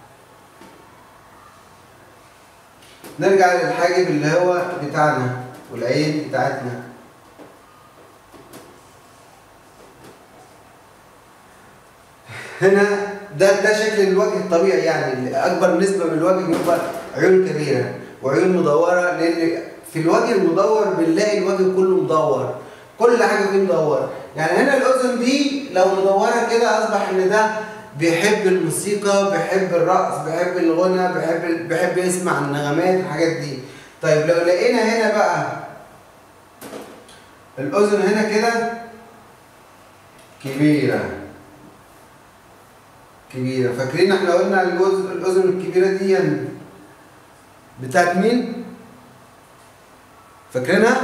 نرجع للحاجب اللي هو بتاعنا والعين بتاعتنا هنا ده ده شكل الوجه الطبيعي يعني اكبر نسبه من الوجه بيبقى عيون كبيره وعيون مدوره لان في الوجه المدور بنلاقي الوجه كله مدور كل حاجه فيه مدور يعني هنا الاذن دي لو مدوره كده اصبح ان ده بيحب الموسيقى بيحب الرقص بيحب الغنى بيحب بيحب يسمع النغمات الحاجات دي طيب لو لقينا هنا بقى الاذن هنا كده كبيره كبيره فاكرين احنا قلنا الاذن الكبيره دي بتاعت مين فاكرينها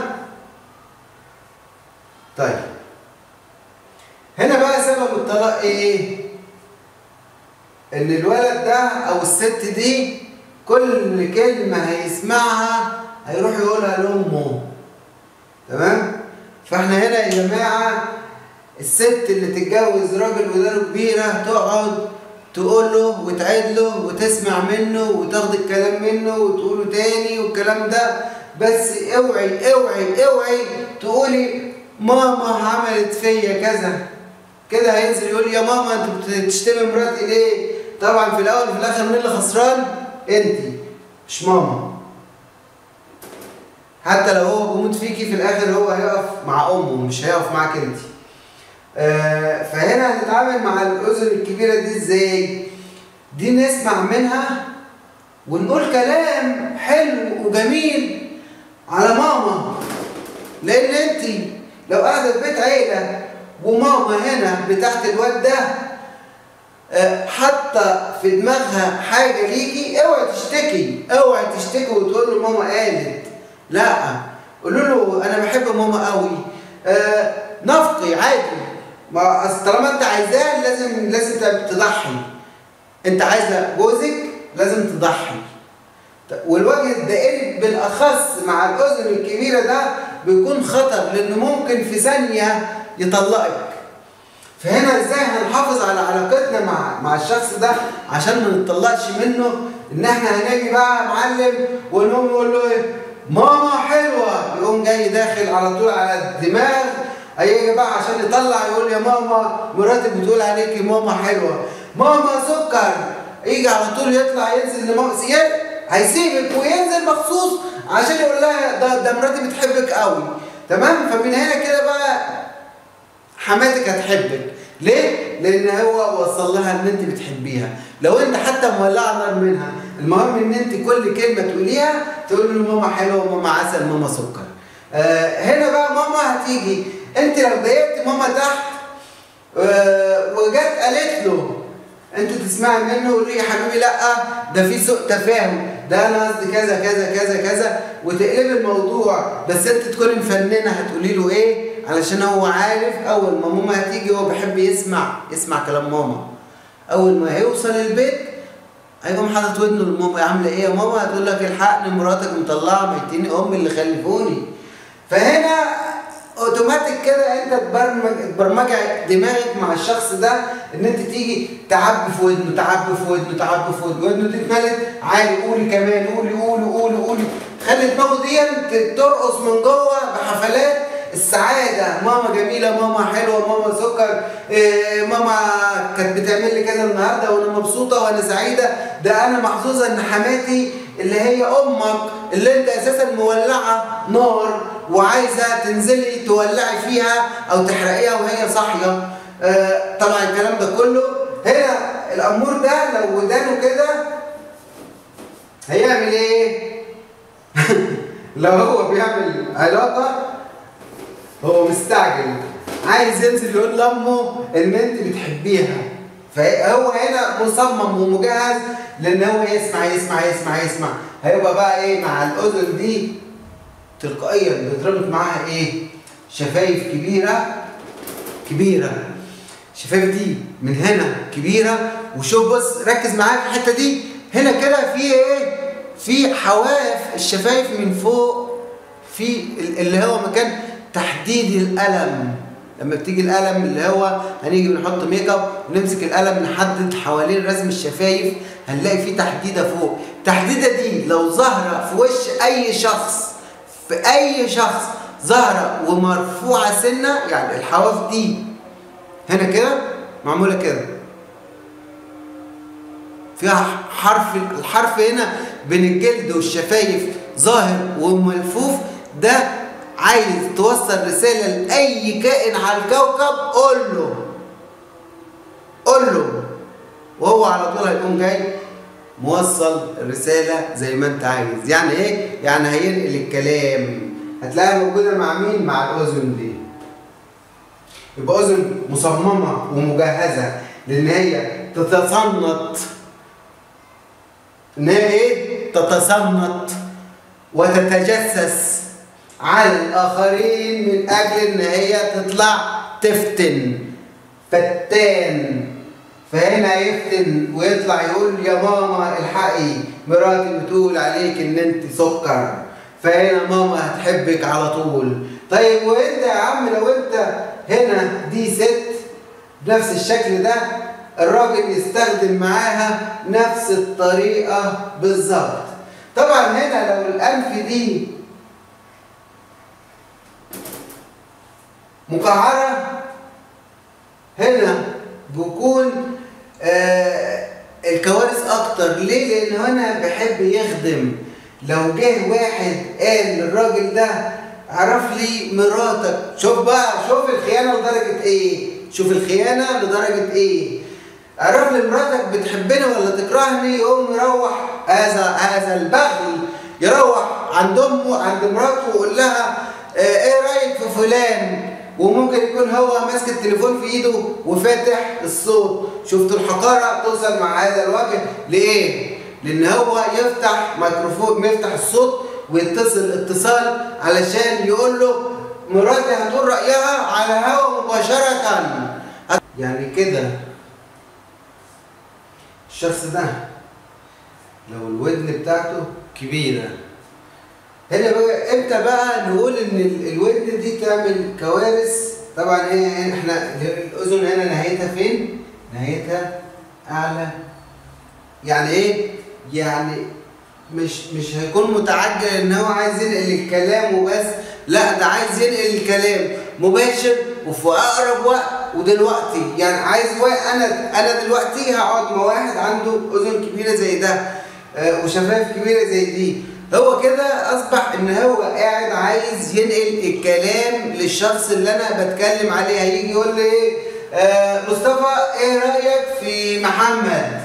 طيب هنا بقى سبب الطلاق ايه ان الولد ده او الست دي كل كلمة هيسمعها هيروح يقولها لأمه تمام فاحنا هنا يا جماعة الست اللي تتجوز راجل ودانه كبيرة تقعد تقول له وتعيد له وتسمع منه وتاخد الكلام منه وتقوله تاني والكلام ده بس اوعي اوعي اوعي تقولي ماما عملت فيا كذا كده هينزل يقول يا ماما انت بتشتمي مراتي ليه؟ طبعا في الاول وفي الاخر مين اللي خسران؟ انت مش ماما حتى لو هو بيموت فيكي في الاخر هو هيقف مع امه مش هيقف معاك انت آه، فهنا هنتعامل مع الاذن الكبيره دي ازاي دي نسمع منها ونقول كلام حلو وجميل على ماما لان انت لو قاعده في بيت عيله وماما هنا بتاعت الواد ده آه، حاطه في دماغها حاجه ليكي اوعي تشتكي اوعي تشتكي وتقول له ماما قالت لا قولوا له انا بحب ماما قوي آه نفقي عادي ما أصل طالما انت عايزاه لازم لازم تضحي انت عايزه جوزك لازم تضحي والوجه الدائري بالاخص مع الاذن الكبيره ده بيكون خطر لانه ممكن في ثانيه يطلقك فهنا ازاي هنحافظ على علاقتنا مع مع الشخص ده عشان ما نطلقش منه ان احنا هنيجي بقى معلم ونقوم نقول له ايه ماما حلوه يقوم جاي داخل على طول على الدماغ هيجي بقى عشان يطلع يقول يا ماما مراتي بتقول عليكي ماما حلوه ماما سكر يجي على طول يطلع ينزل لماما هيسيبك وينزل مخصوص عشان يقول لها ده ده مراتي بتحبك قوي تمام فمن هنا كده بقى حماتك هتحبك ليه؟ لان هو وصل لها ان انت بتحبيها لو انت حتى مولعه نار منها المهم ان انت كل كلمه تقوليها تقول له ماما حلوه ماما عسل ماما سكر آه هنا بقى ماما هتيجي انت لو ضايقت ماما تحت آه وجت قالت له انت تسمعي منه وتقولي يا حبيبي لا ده في سوء تفاهم ده انا قصدي كذا كذا كذا كذا وتقلبي الموضوع بس انت تكوني مفننه هتقولي له ايه علشان هو عارف اول ما ماما هتيجي هو بيحب يسمع يسمع كلام ماما اول ما هيوصل البيت هيقوم حاطط ودنه لماما عامله ايه يا ماما هتقول لك الحقني مراتك مطلعه ميتيني امي اللي خلفوني فهنا اوتوماتيك كده انت تبرمج تبرمج دماغك مع الشخص ده ان انت تيجي تعبي في ودنه تعبي في ودنه تعبي في ودنه ودنه دي اتملت عالي قولي كمان قولي قولي قولي قولي خلي دماغه دي ترقص من جوه بحفلات السعادة ماما جميلة ماما حلوة ماما سكر إيه ماما كانت بتعمل لي كذا النهاردة وأنا مبسوطة وأنا سعيدة ده أنا محظوظة إن حماتي اللي هي أمك اللي أنت أساسا مولعة نار وعايزة تنزلي تولعي فيها أو تحرقيها وهي صاحية آه طبعا الكلام ده كله هنا الأمور ده لو ودانه كده هيعمل إيه؟ لو هو بيعمل علاقة هو مستعجل عايز ينزل يقول لامه ان انت بتحبيها فهو هنا مصمم ومجهز لان هو يسمع يسمع يسمع يسمع هيبقى بقى ايه مع الاذن دي تلقائيا بيتربط معاها ايه شفايف كبيره كبيره الشفايف دي من هنا كبيره وشوف بص ركز معايا في الحته دي هنا كده في ايه في حواف الشفايف من فوق في اللي هو مكان تحديد الألم لما بتيجي القلم اللي هو هنيجي بنحط ميك اب ونمسك القلم نحدد حوالين رسم الشفايف هنلاقي فيه تحديده فوق التحديده دي لو ظاهره في وش اي شخص في اي شخص ظاهره ومرفوعه سنه يعني الحواف دي هنا كده معموله كده فيها حرف الحرف هنا بين الجلد والشفايف ظاهر وملفوف ده عايز توصل رسالة لأي كائن على الكوكب قول له قول له وهو على طول هيقوم جاي موصل الرسالة زي ما انت عايز يعني ايه؟ يعني هينقل الكلام هتلاقيها موجودة مع مين؟ مع الأذن دي يبقى أذن مصممة ومجهزة لأن هي تتصنت إن هي إيه؟ تتصنت وتتجسس على الآخرين من أجل إن هي تطلع تفتن فتان فهنا يفتن ويطلع يقول يا ماما الحقي مراتي بتقول عليك ان انت سكر فهنا ماما هتحبك على طول طيب وانت يا عم لو انت هنا دي ست بنفس الشكل ده الراجل يستخدم معاها نفس الطريقة بالظبط طبعا هنا لو الأنف دي مقعرة هنا بيكون آه الكوارث أكتر اكتر ليه لان هنا بيحب يخدم لو جه واحد قال للراجل ده عرف لي مراتك شوف بقى شوف الخيانه لدرجه ايه شوف الخيانه لدرجه ايه عرف لي مراتك بتحبني ولا تكرهني يقوم يروح هذا هذا البغل يروح عند امه عند مراته ويقول لها آه، ايه رايك في فلان وممكن يكون هو ماسك التليفون في ايده وفاتح الصوت شفتوا الحقاره توصل مع هذا الوجه لايه لان هو يفتح ميكروفون يفتح الصوت ويتصل اتصال علشان يقول له مراتي هتقول رايها على هوا مباشره يعني كده الشخص ده لو الودن بتاعته كبيره هنا بقى امتى بقى نقول ان ال- الودن دي تعمل كوارث طبعا هي هنا احنا الاذن هنا نهايتها فين نهايتها اعلى يعني ايه يعني مش مش هيكون متعجل ان هو عايز ينقل الكلام وبس لا ده عايز ينقل الكلام مباشر وفي اقرب وقت ودلوقتي يعني عايز وقت انا انا دلوقتي هقعد مع واحد عنده اذن كبيره زي ده آه، وشفايف كبيره زي دي هو كده اصبح ان هو قاعد عايز ينقل الكلام للشخص اللي انا بتكلم عليه هيجي يقول لي ايه آه مصطفى ايه رايك في محمد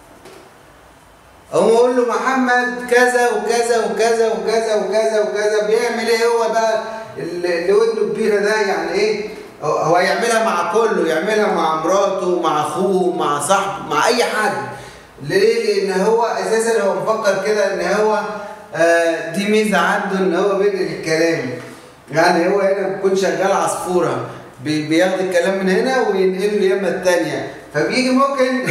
اقوم اقول له محمد كذا وكذا وكذا وكذا وكذا وكذا بيعمل ايه هو بقى اللي اللي ودنه كبيره ده يعني ايه هو- هو يعملها مع كله يعملها مع مراته مع اخوه مع صاحبه مع اي حد ليه لان هو اساسا هو مفكر كده ان هو آه، دي ميزه عنده ان هو بينقل الكلام يعني هو هنا بيكون شغال عصفوره بي- بياخد الكلام من هنا وينقله اليمه التانيه فبيجي ممكن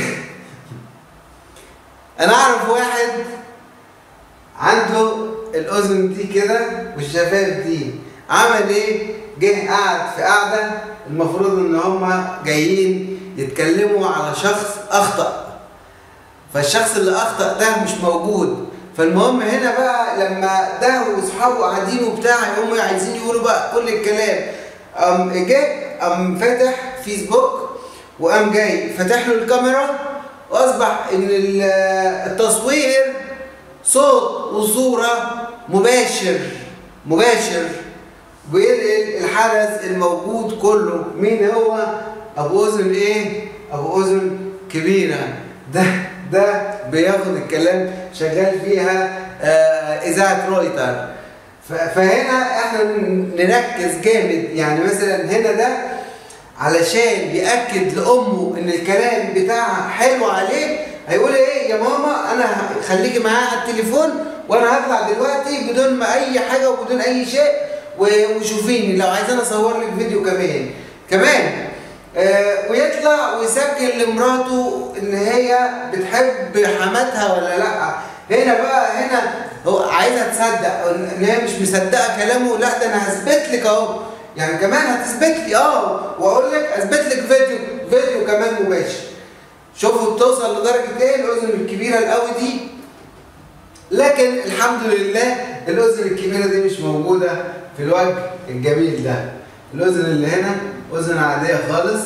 انا اعرف واحد عنده الاذن دي كده والشفايف دي عمل ايه جه قعد في قعده المفروض ان هم جايين يتكلموا على شخص اخطا فالشخص اللي اخطا ده مش موجود فالمهم هنا بقى لما ده واصحابه قاعدين وبتاع هم عايزين يقولوا بقى كل الكلام قام جه قام فاتح فيسبوك وقام جاي فاتح له الكاميرا واصبح ان ال- التصوير صوت وصوره مباشر مباشر وينقل الحدث الموجود كله مين هو ابو اذن ايه ابو اذن كبيره ده ده بياخد الكلام شغال فيها آه، اذاعه رويتر ف- فهنا احنا نركز جامد يعني مثلا هنا ده علشان ياكد لامه ان الكلام بتاعها حلو عليه هيقول ايه يا ماما انا ه- خليكي معايا على التليفون وانا هطلع دلوقتي بدون ما اي حاجه وبدون اي شيء و- وشوفيني لو عايزين اصور لك فيديو كمان كمان آه ويطلع ويسجل لمراته ان هي بتحب حماتها ولا لا هنا بقى هنا هو عايزها تصدق ان هي مش مصدقه كلامه لا ده انا هثبت لك اهو يعني كمان هتثبت لي اه واقول لك اثبت لك فيديو فيديو كمان مباشر شوفوا بتوصل لدرجه ايه الاذن الكبيره القوي دي لكن الحمد لله الاذن الكبيره دي مش موجوده في الوجه الجميل ده الاذن اللي هنا اذن عاديه خالص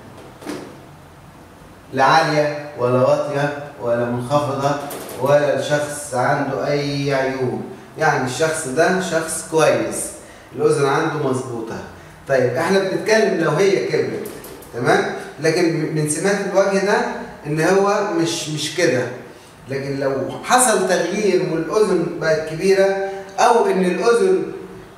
لا عاليه ولا واطيه ولا منخفضه ولا الشخص عنده اي عيوب يعني الشخص ده شخص كويس الاذن عنده مظبوطه طيب احنا بنتكلم لو هي كبرت تمام لكن من سمات الوجه ده ان هو مش مش كده لكن لو حصل تغيير والاذن بقت كبيره او ان الاذن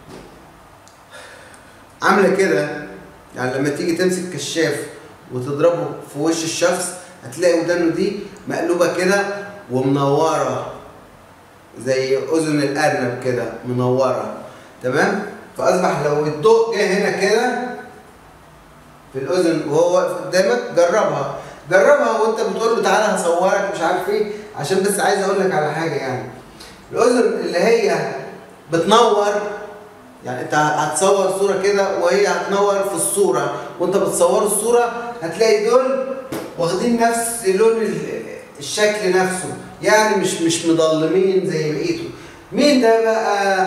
عامله كده يعني لما تيجي تمسك كشاف وتضربه في وش الشخص هتلاقي ودانه دي مقلوبه كده ومنوره زي اذن الارنب كده منوره تمام فاصبح لو الضوء جه هنا كده في الاذن وهو واقف قدامك جربها جربها وانت بتقول له تعالى هصورك مش عارف ايه عشان بس عايز اقول لك على حاجه يعني الاذن اللي هي بتنور يعني انت هتصور صوره كده وهي هتنور في الصوره وانت بتصور الصوره هتلاقي دول واخدين نفس لون ال- الشكل نفسه يعني مش مش مضلمين زي بقيته مين ده بقى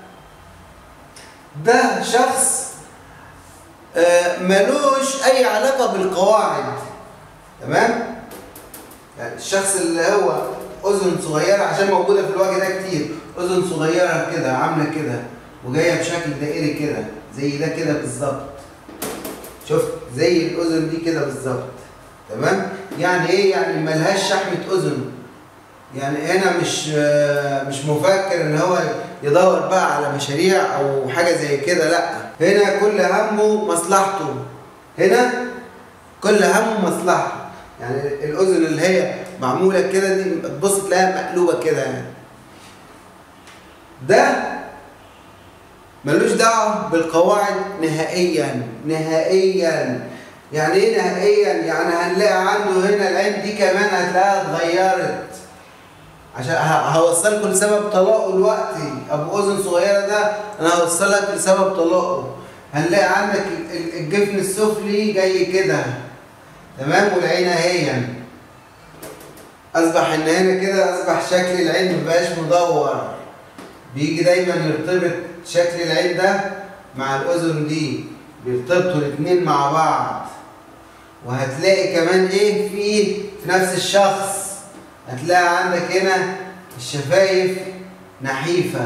ده شخص آه، ملوش اي علاقه بالقواعد تمام يعني الشخص اللي هو اذن صغيره عشان موجوده في الوجه ده كتير اذن صغيره كده عامله كده وجايه بشكل دائري كده زي ده كده بالظبط شفت زي الاذن دي كده بالظبط تمام يعني ايه يعني ملهاش شحمه اذن يعني هنا مش مش مفكر ان هو يدور بقى على مشاريع او حاجه زي كده لا هنا كل همه مصلحته هنا كل همه مصلحته يعني الاذن اللي هي معموله كده دي تبص تلاقيها مقلوبه كده يعني ده ملوش دعوه بالقواعد نهائيا نهائيا يعني ايه نهائيا يعني هنلاقي عنده هنا العين دي كمان هتلاقيها اتغيرت عشان هوصلكم لسبب طلاقه دلوقتي ابو اذن صغيره ده انا هوصلك لسبب طلاقه هنلاقي عندك الجفن السفلي جاي كده تمام والعين اهي اصبح ان هنا كده اصبح شكل العين مبقاش مدور بيجي دايما يرتبط شكل العين ده مع الاذن دي بيرتبطوا الاثنين مع بعض وهتلاقي كمان ايه في في نفس الشخص هتلاقي عندك هنا الشفايف نحيفة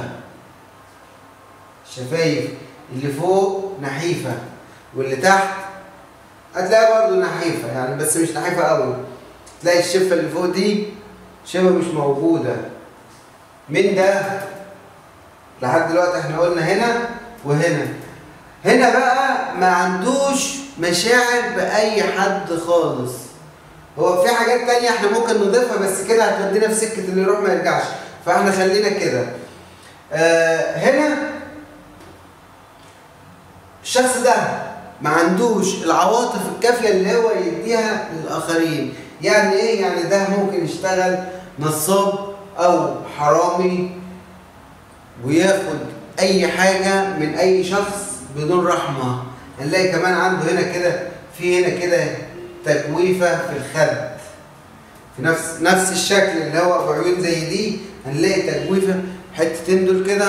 الشفايف اللي فوق نحيفة واللي تحت هتلاقيها برضو نحيفة يعني بس مش نحيفة قوي تلاقي الشفة اللي فوق دي شبه مش موجودة من ده لحد دلوقتي احنا قلنا هنا وهنا هنا بقى ما عندوش مشاعر بأي حد خالص هو في حاجات تانية احنا ممكن نضيفها بس كده هتودينا في سكة اللي يروح ما يرجعش فاحنا خلينا كده آه هنا الشخص ده ما عندوش العواطف الكافية اللي هو يديها للآخرين يعني ايه يعني ده ممكن يشتغل نصاب او حرامي وياخد اي حاجة من اي شخص بدون رحمة هنلاقي كمان عنده هنا كده في هنا كده تجويفة في الخد في نفس نفس الشكل اللي هو بعيون زي دي هنلاقي تجويفة حتتين دول كده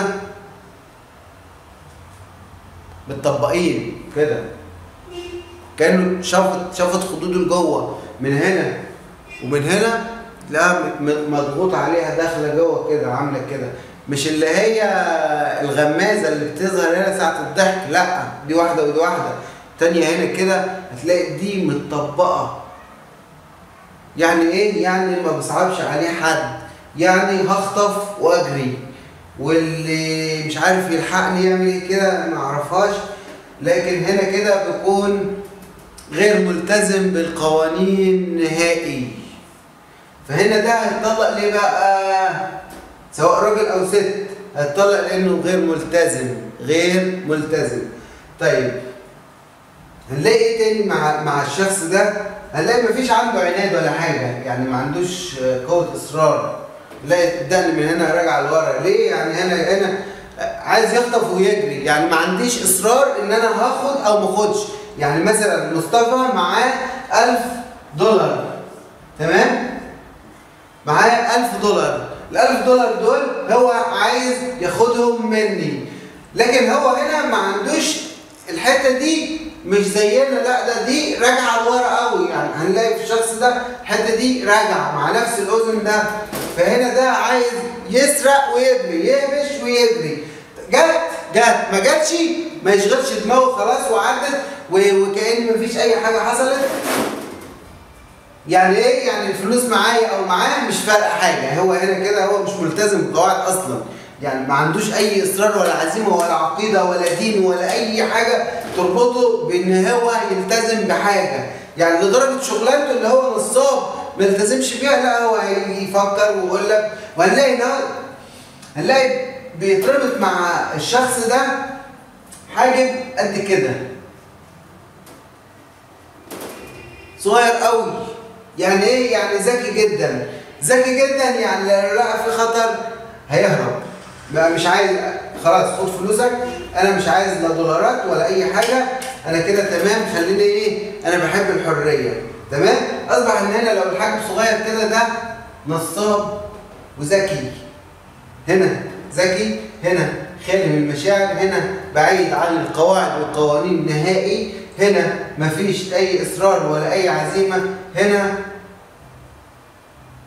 متطبقين كده كانه شفط شفط خدوده لجوه من هنا ومن هنا تلاقيها مضغوط عليها داخله جوه كده عامله كده مش اللي هي الغمازه اللي بتظهر هنا ساعه الضحك لا دي واحده ودي واحده تانية هنا كده هتلاقي دي متطبقه يعني ايه يعني ما بصعبش عليه حد يعني هخطف واجري واللي مش عارف يلحقني يعمل ايه كده ما اعرفهاش لكن هنا كده بيكون غير ملتزم بالقوانين نهائي فهنا ده هيتطلق ليه بقى سواء راجل او ست هيتطلق لانه غير ملتزم غير ملتزم طيب هنلاقي ايه تاني مع مع الشخص ده هنلاقي مفيش عنده عناد ولا حاجه يعني ما عندوش قوه اصرار تلاقي الدقن من هنا راجع لورا ليه يعني هنا هنا عايز يخطف ويجري يعني ما عنديش اصرار ان انا هاخد او ما اخدش يعني مثلا مصطفى معاه 1000 دولار تمام معاه 1000 دولار ال 1000 دولار دول هو عايز ياخدهم مني لكن هو هنا ما عندوش الحته دي مش زينا لا ده دي راجعه لورا قوي يعني هنلاقي في الشخص ده الحته دي راجعه مع نفس الاذن ده فهنا ده عايز يسرق ويجري يهبش ويجري جت جت ما جاتش ما يشغلش دماغه خلاص وعدت وكأن مفيش اي حاجه حصلت يعني ايه يعني الفلوس معايا او معاه مش فارقه حاجه هو هنا كده هو مش ملتزم بالقواعد اصلا يعني ما عندوش اي اصرار ولا عزيمه ولا عقيده ولا دين ولا اي حاجه تربطه بان هو يلتزم بحاجه يعني لدرجه شغلانته اللي هو نصاب ما يلتزمش بيها لا هو هيفكر ويقول لك وهنلاقي هنلاقي بيتربط مع الشخص ده حاجب قد كده صغير قوي يعني ايه يعني ذكي جدا ذكي جدا يعني لو لقى في خطر هيهرب بقى مش عايز خلاص خد فلوسك انا مش عايز لا دولارات ولا اي حاجه انا كده تمام خليني ايه انا بحب الحريه تمام اصبح ان هنا لو الحاجب صغير كده ده نصاب وذكي هنا ذكي هنا خالي من المشاعر هنا بعيد عن القواعد والقوانين نهائي هنا مفيش اي اصرار ولا اي عزيمه هنا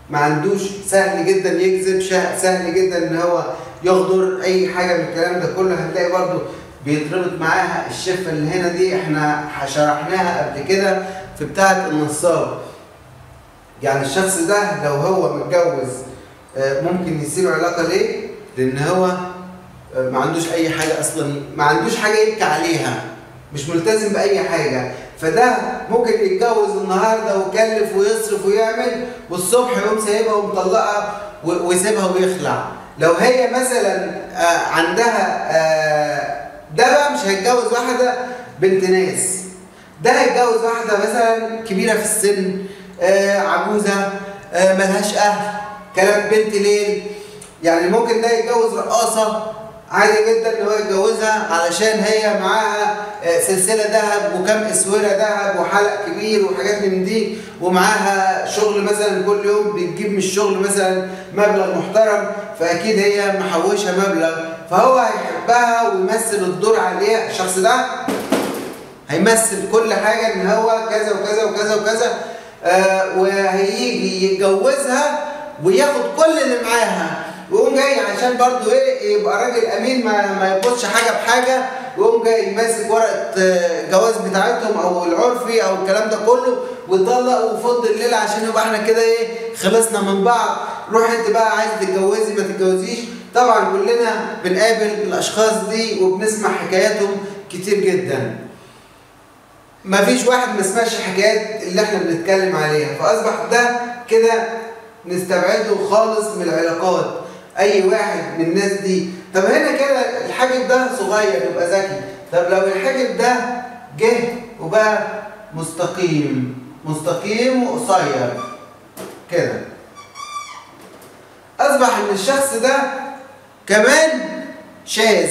ما عندوش سهل جدا يكذب شا- سهل جدا ان هو يغدر اي حاجه من الكلام ده كله هتلاقي برضو بيتربط معاها الشفه اللي هنا دي احنا شرحناها قبل كده في بتاعه النصاب يعني الشخص ده لو هو متجوز آه، ممكن يسيب علاقه ليه؟ لان هو آه، ما عندوش اي حاجه اصلا ما عندوش حاجه يبكي عليها مش ملتزم باي حاجه فده ممكن يتجوز النهارده ويكلف ويصرف ويعمل والصبح يقوم سايبها ومطلقها و- ويسيبها ويخلع لو هي مثلا آه، عندها آه، ده بقى مش هيتجوز واحده بنت ناس ده هيتجوز واحده مثلا كبيره في السن آه، عجوزه آه، ملهاش اهل كلام بنت ليل يعني ممكن ده يتجوز رقاصه عادي جدا ان هو يتجوزها علشان هي معاها آه، سلسله ذهب وكم اسوره ذهب وحلق كبير وحاجات من دي ومعاها شغل مثلا كل يوم بتجيب من الشغل مثلا مبلغ محترم فاكيد هي محوشه مبلغ فهو هيحبها ويمثل الدور عليها الشخص ده هيمثل كل حاجه ان هو كذا وكذا وكذا وكذا آه وهيجي يتجوزها وياخد كل اللي معاها ويقوم جاي عشان برضو ايه يبقى راجل امين ما, ما يبصش حاجه بحاجه ويقوم جاي ماسك ورقه آه، جواز بتاعتهم او العرفي او الكلام ده كله ويطلق وفض الليله عشان يبقى احنا كده ايه خلصنا من بعض روح انت بقى عايز تتجوزي ما تتجوزيش طبعا كلنا بنقابل الاشخاص دي وبنسمع حكاياتهم كتير جدا ما فيش واحد ما سمعش حكايات اللي احنا بنتكلم عليها فاصبح ده كده نستبعده خالص من العلاقات اي واحد من الناس دي طب هنا كده الحاجب ده صغير يبقى ذكي طب لو الحاجب ده جه وبقى مستقيم مستقيم وقصير كده اصبح ان الشخص ده كمان شاذ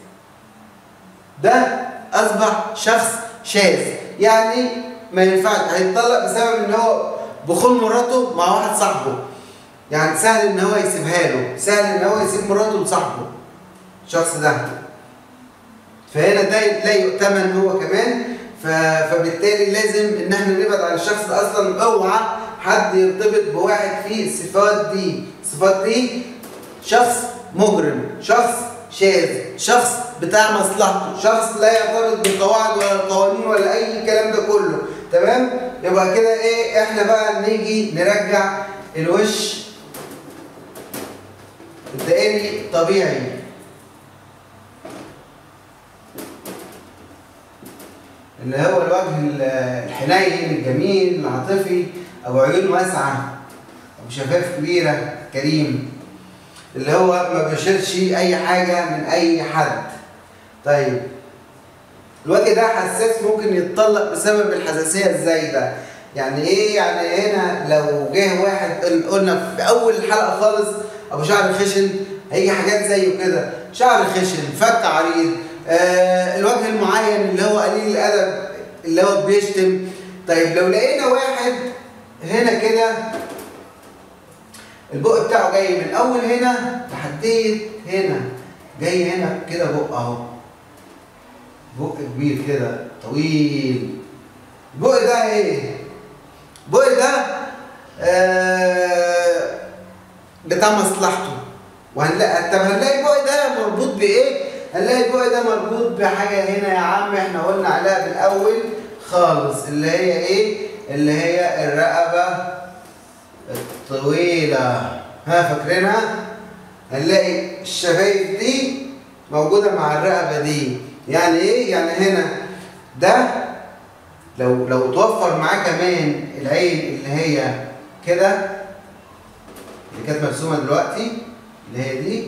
ده اصبح شخص شاذ يعني ما ينفعش هيتطلق بسبب ان هو بخون مراته مع واحد صاحبه يعني سهل ان هو يسيبها له سهل ان هو يسيب مراته لصاحبه الشخص ده فهنا ده لا يؤتمن هو كمان ف... فبالتالي لازم ان احنا نبعد عن الشخص ده اصلا اوعى حد يرتبط بواحد فيه الصفات دي الصفات دي شخص مجرم شخص شاذ شخص بتاع مصلحته شخص لا يرتبط بالقواعد ولا القوانين ولا اي كلام ده كله تمام يبقى كده ايه احنا بقى نيجي نرجع الوش الدائري طبيعي اللي هو الوجه ال- الحنين الجميل العاطفي ابو عيون واسعه ابو شفايف كبيره كريم اللي هو ما بيشيلش اي حاجه من اي حد طيب الوجه ده حساس ممكن يتطلق بسبب الحساسيه الزايده يعني ايه يعني هنا لو جه واحد قل- قلنا في اول الحلقه خالص ابو شعر خشن هيجي حاجات زيه كده شعر خشن فك عريض آه الوجه المعين اللي هو قليل الادب اللي هو بيشتم طيب لو لقينا واحد هنا كده البق بتاعه جاي من اول هنا لحد هنا جاي هنا كده بق اهو بق كبير كده طويل البق ده ايه البق ده آه بتاع مصلحته وهنلاقي طب هنلاقي البق ده مربوط بايه هنلاقي البق ده مربوط بحاجه هنا يا عم احنا قلنا عليها في الاول خالص اللي هي ايه اللي هي الرقبه الطويلة ها فاكرينها؟ هنلاقي الشفايف دي موجودة مع الرقبة دي يعني ايه؟ يعني هنا ده لو لو توفر معاه كمان العين اللي هي كده اللي كانت مرسومة دلوقتي اللي هي دي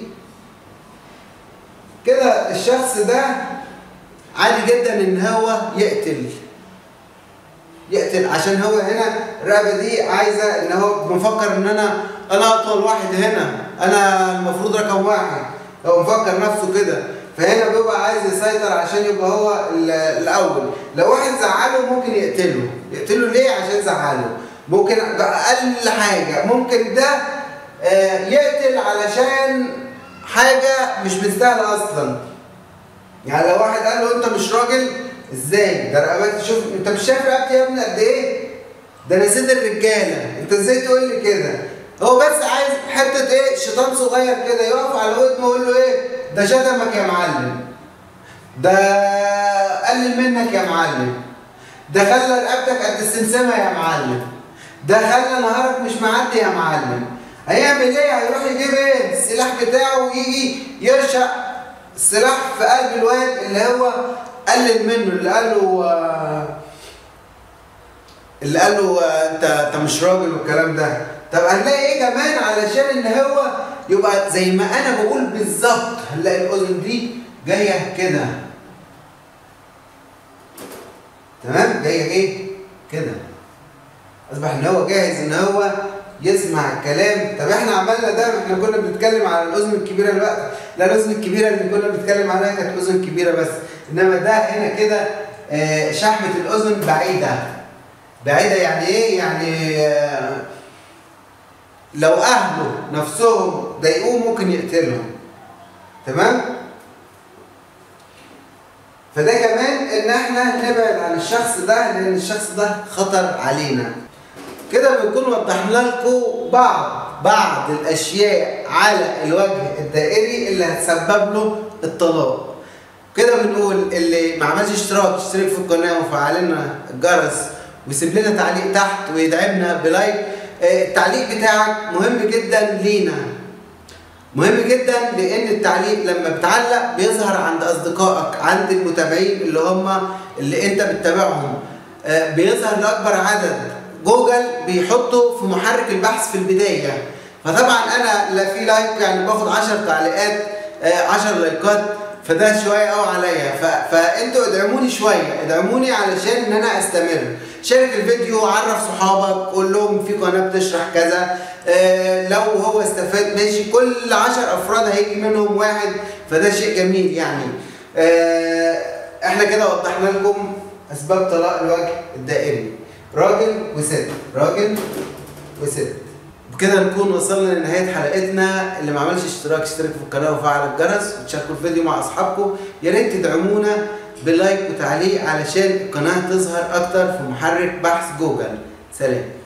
كده الشخص ده عادي جدا ان هو يقتل يقتل عشان هو هنا الرقبه دي عايزه ان هو مفكر ان انا انا اطول واحد هنا انا المفروض رقم واحد هو مفكر نفسه كده فهنا بيبقى عايز يسيطر عشان يبقى هو ال- الاول لو واحد زعله ممكن يقتله يقتله ليه عشان زعله ممكن باقل حاجه ممكن ده آه، يقتل علشان حاجه مش مستاهله اصلا يعني لو واحد قال له انت مش راجل ازاي ده رقبتي شوف انت مش شايف رقبتي يا ابني قد ايه ده انا سيد الرجاله انت ازاي تقول لي كده هو بس عايز حته ايه شيطان صغير كده يقف على ودنه ويقول له ايه ده شتمك يا معلم ده قلل منك يا معلم ده خلى رقبتك قد السمسمه يا معلم ده خلى نهارك مش معدي يا معلم هيعمل ايه هيروح يجيب ايه السلاح بتاعه ويجي يرشق السلاح في قلب الواد اللي هو قلل منه اللي قال له آه، اللي قال له آه، انت انت مش راجل والكلام ده طب هنلاقي ايه كمان علشان ان هو يبقى زي ما انا بقول بالظبط هنلاقي الاذن دي جايه كده تمام جايه ايه كده اصبح ان هو جاهز ان هو يسمع الكلام طب احنا عملنا ده احنا كنا بنتكلم على الاذن الكبيره دلوقتي لا الاذن الكبيره اللي كنا بنتكلم عليها كانت اذن كبيره بس انما ده هنا كده آه، شحمه الاذن بعيده بعيده يعني ايه يعني آه، لو اهله نفسهم ضايقوه ممكن يقتلهم تمام فده كمان ان احنا نبعد عن الشخص ده لان الشخص ده خطر علينا كده بنكون وضحنا لكم بعض بعض الاشياء على الوجه الدائري اللي هتسبب له الطلاق كده بنقول اللي ما عملش اشتراك يشترك في القناه وفعل لنا الجرس ويسيب لنا تعليق تحت ويدعمنا بلايك آه، التعليق بتاعك مهم جدا لينا مهم جدا لان التعليق لما بتعلق بيظهر عند اصدقائك عند المتابعين اللي هم اللي انت بتتابعهم آه، بيظهر لاكبر عدد جوجل بيحطه في محرك البحث في البدايه فطبعا انا لا في لايك يعني باخد 10 تعليقات 10 لايكات فده شويه قوي عليا ف- فانتوا ادعموني شويه ادعموني علشان ان انا استمر شارك الفيديو عرف صحابك قول لهم في قناه بتشرح كذا آه، لو هو استفاد ماشي كل 10 افراد هيجي منهم واحد فده شيء جميل يعني آه، احنا كده وضحنا لكم اسباب طلاق الوجه الدائري راجل وست راجل وست بكده نكون وصلنا لنهايه حلقتنا اللي ما عملش اشتراك اشترك في القناه وفعل الجرس وتشاركوا الفيديو مع اصحابكم يا ريت تدعمونا بلايك وتعليق علشان القناه تظهر اكتر في محرك بحث جوجل سلام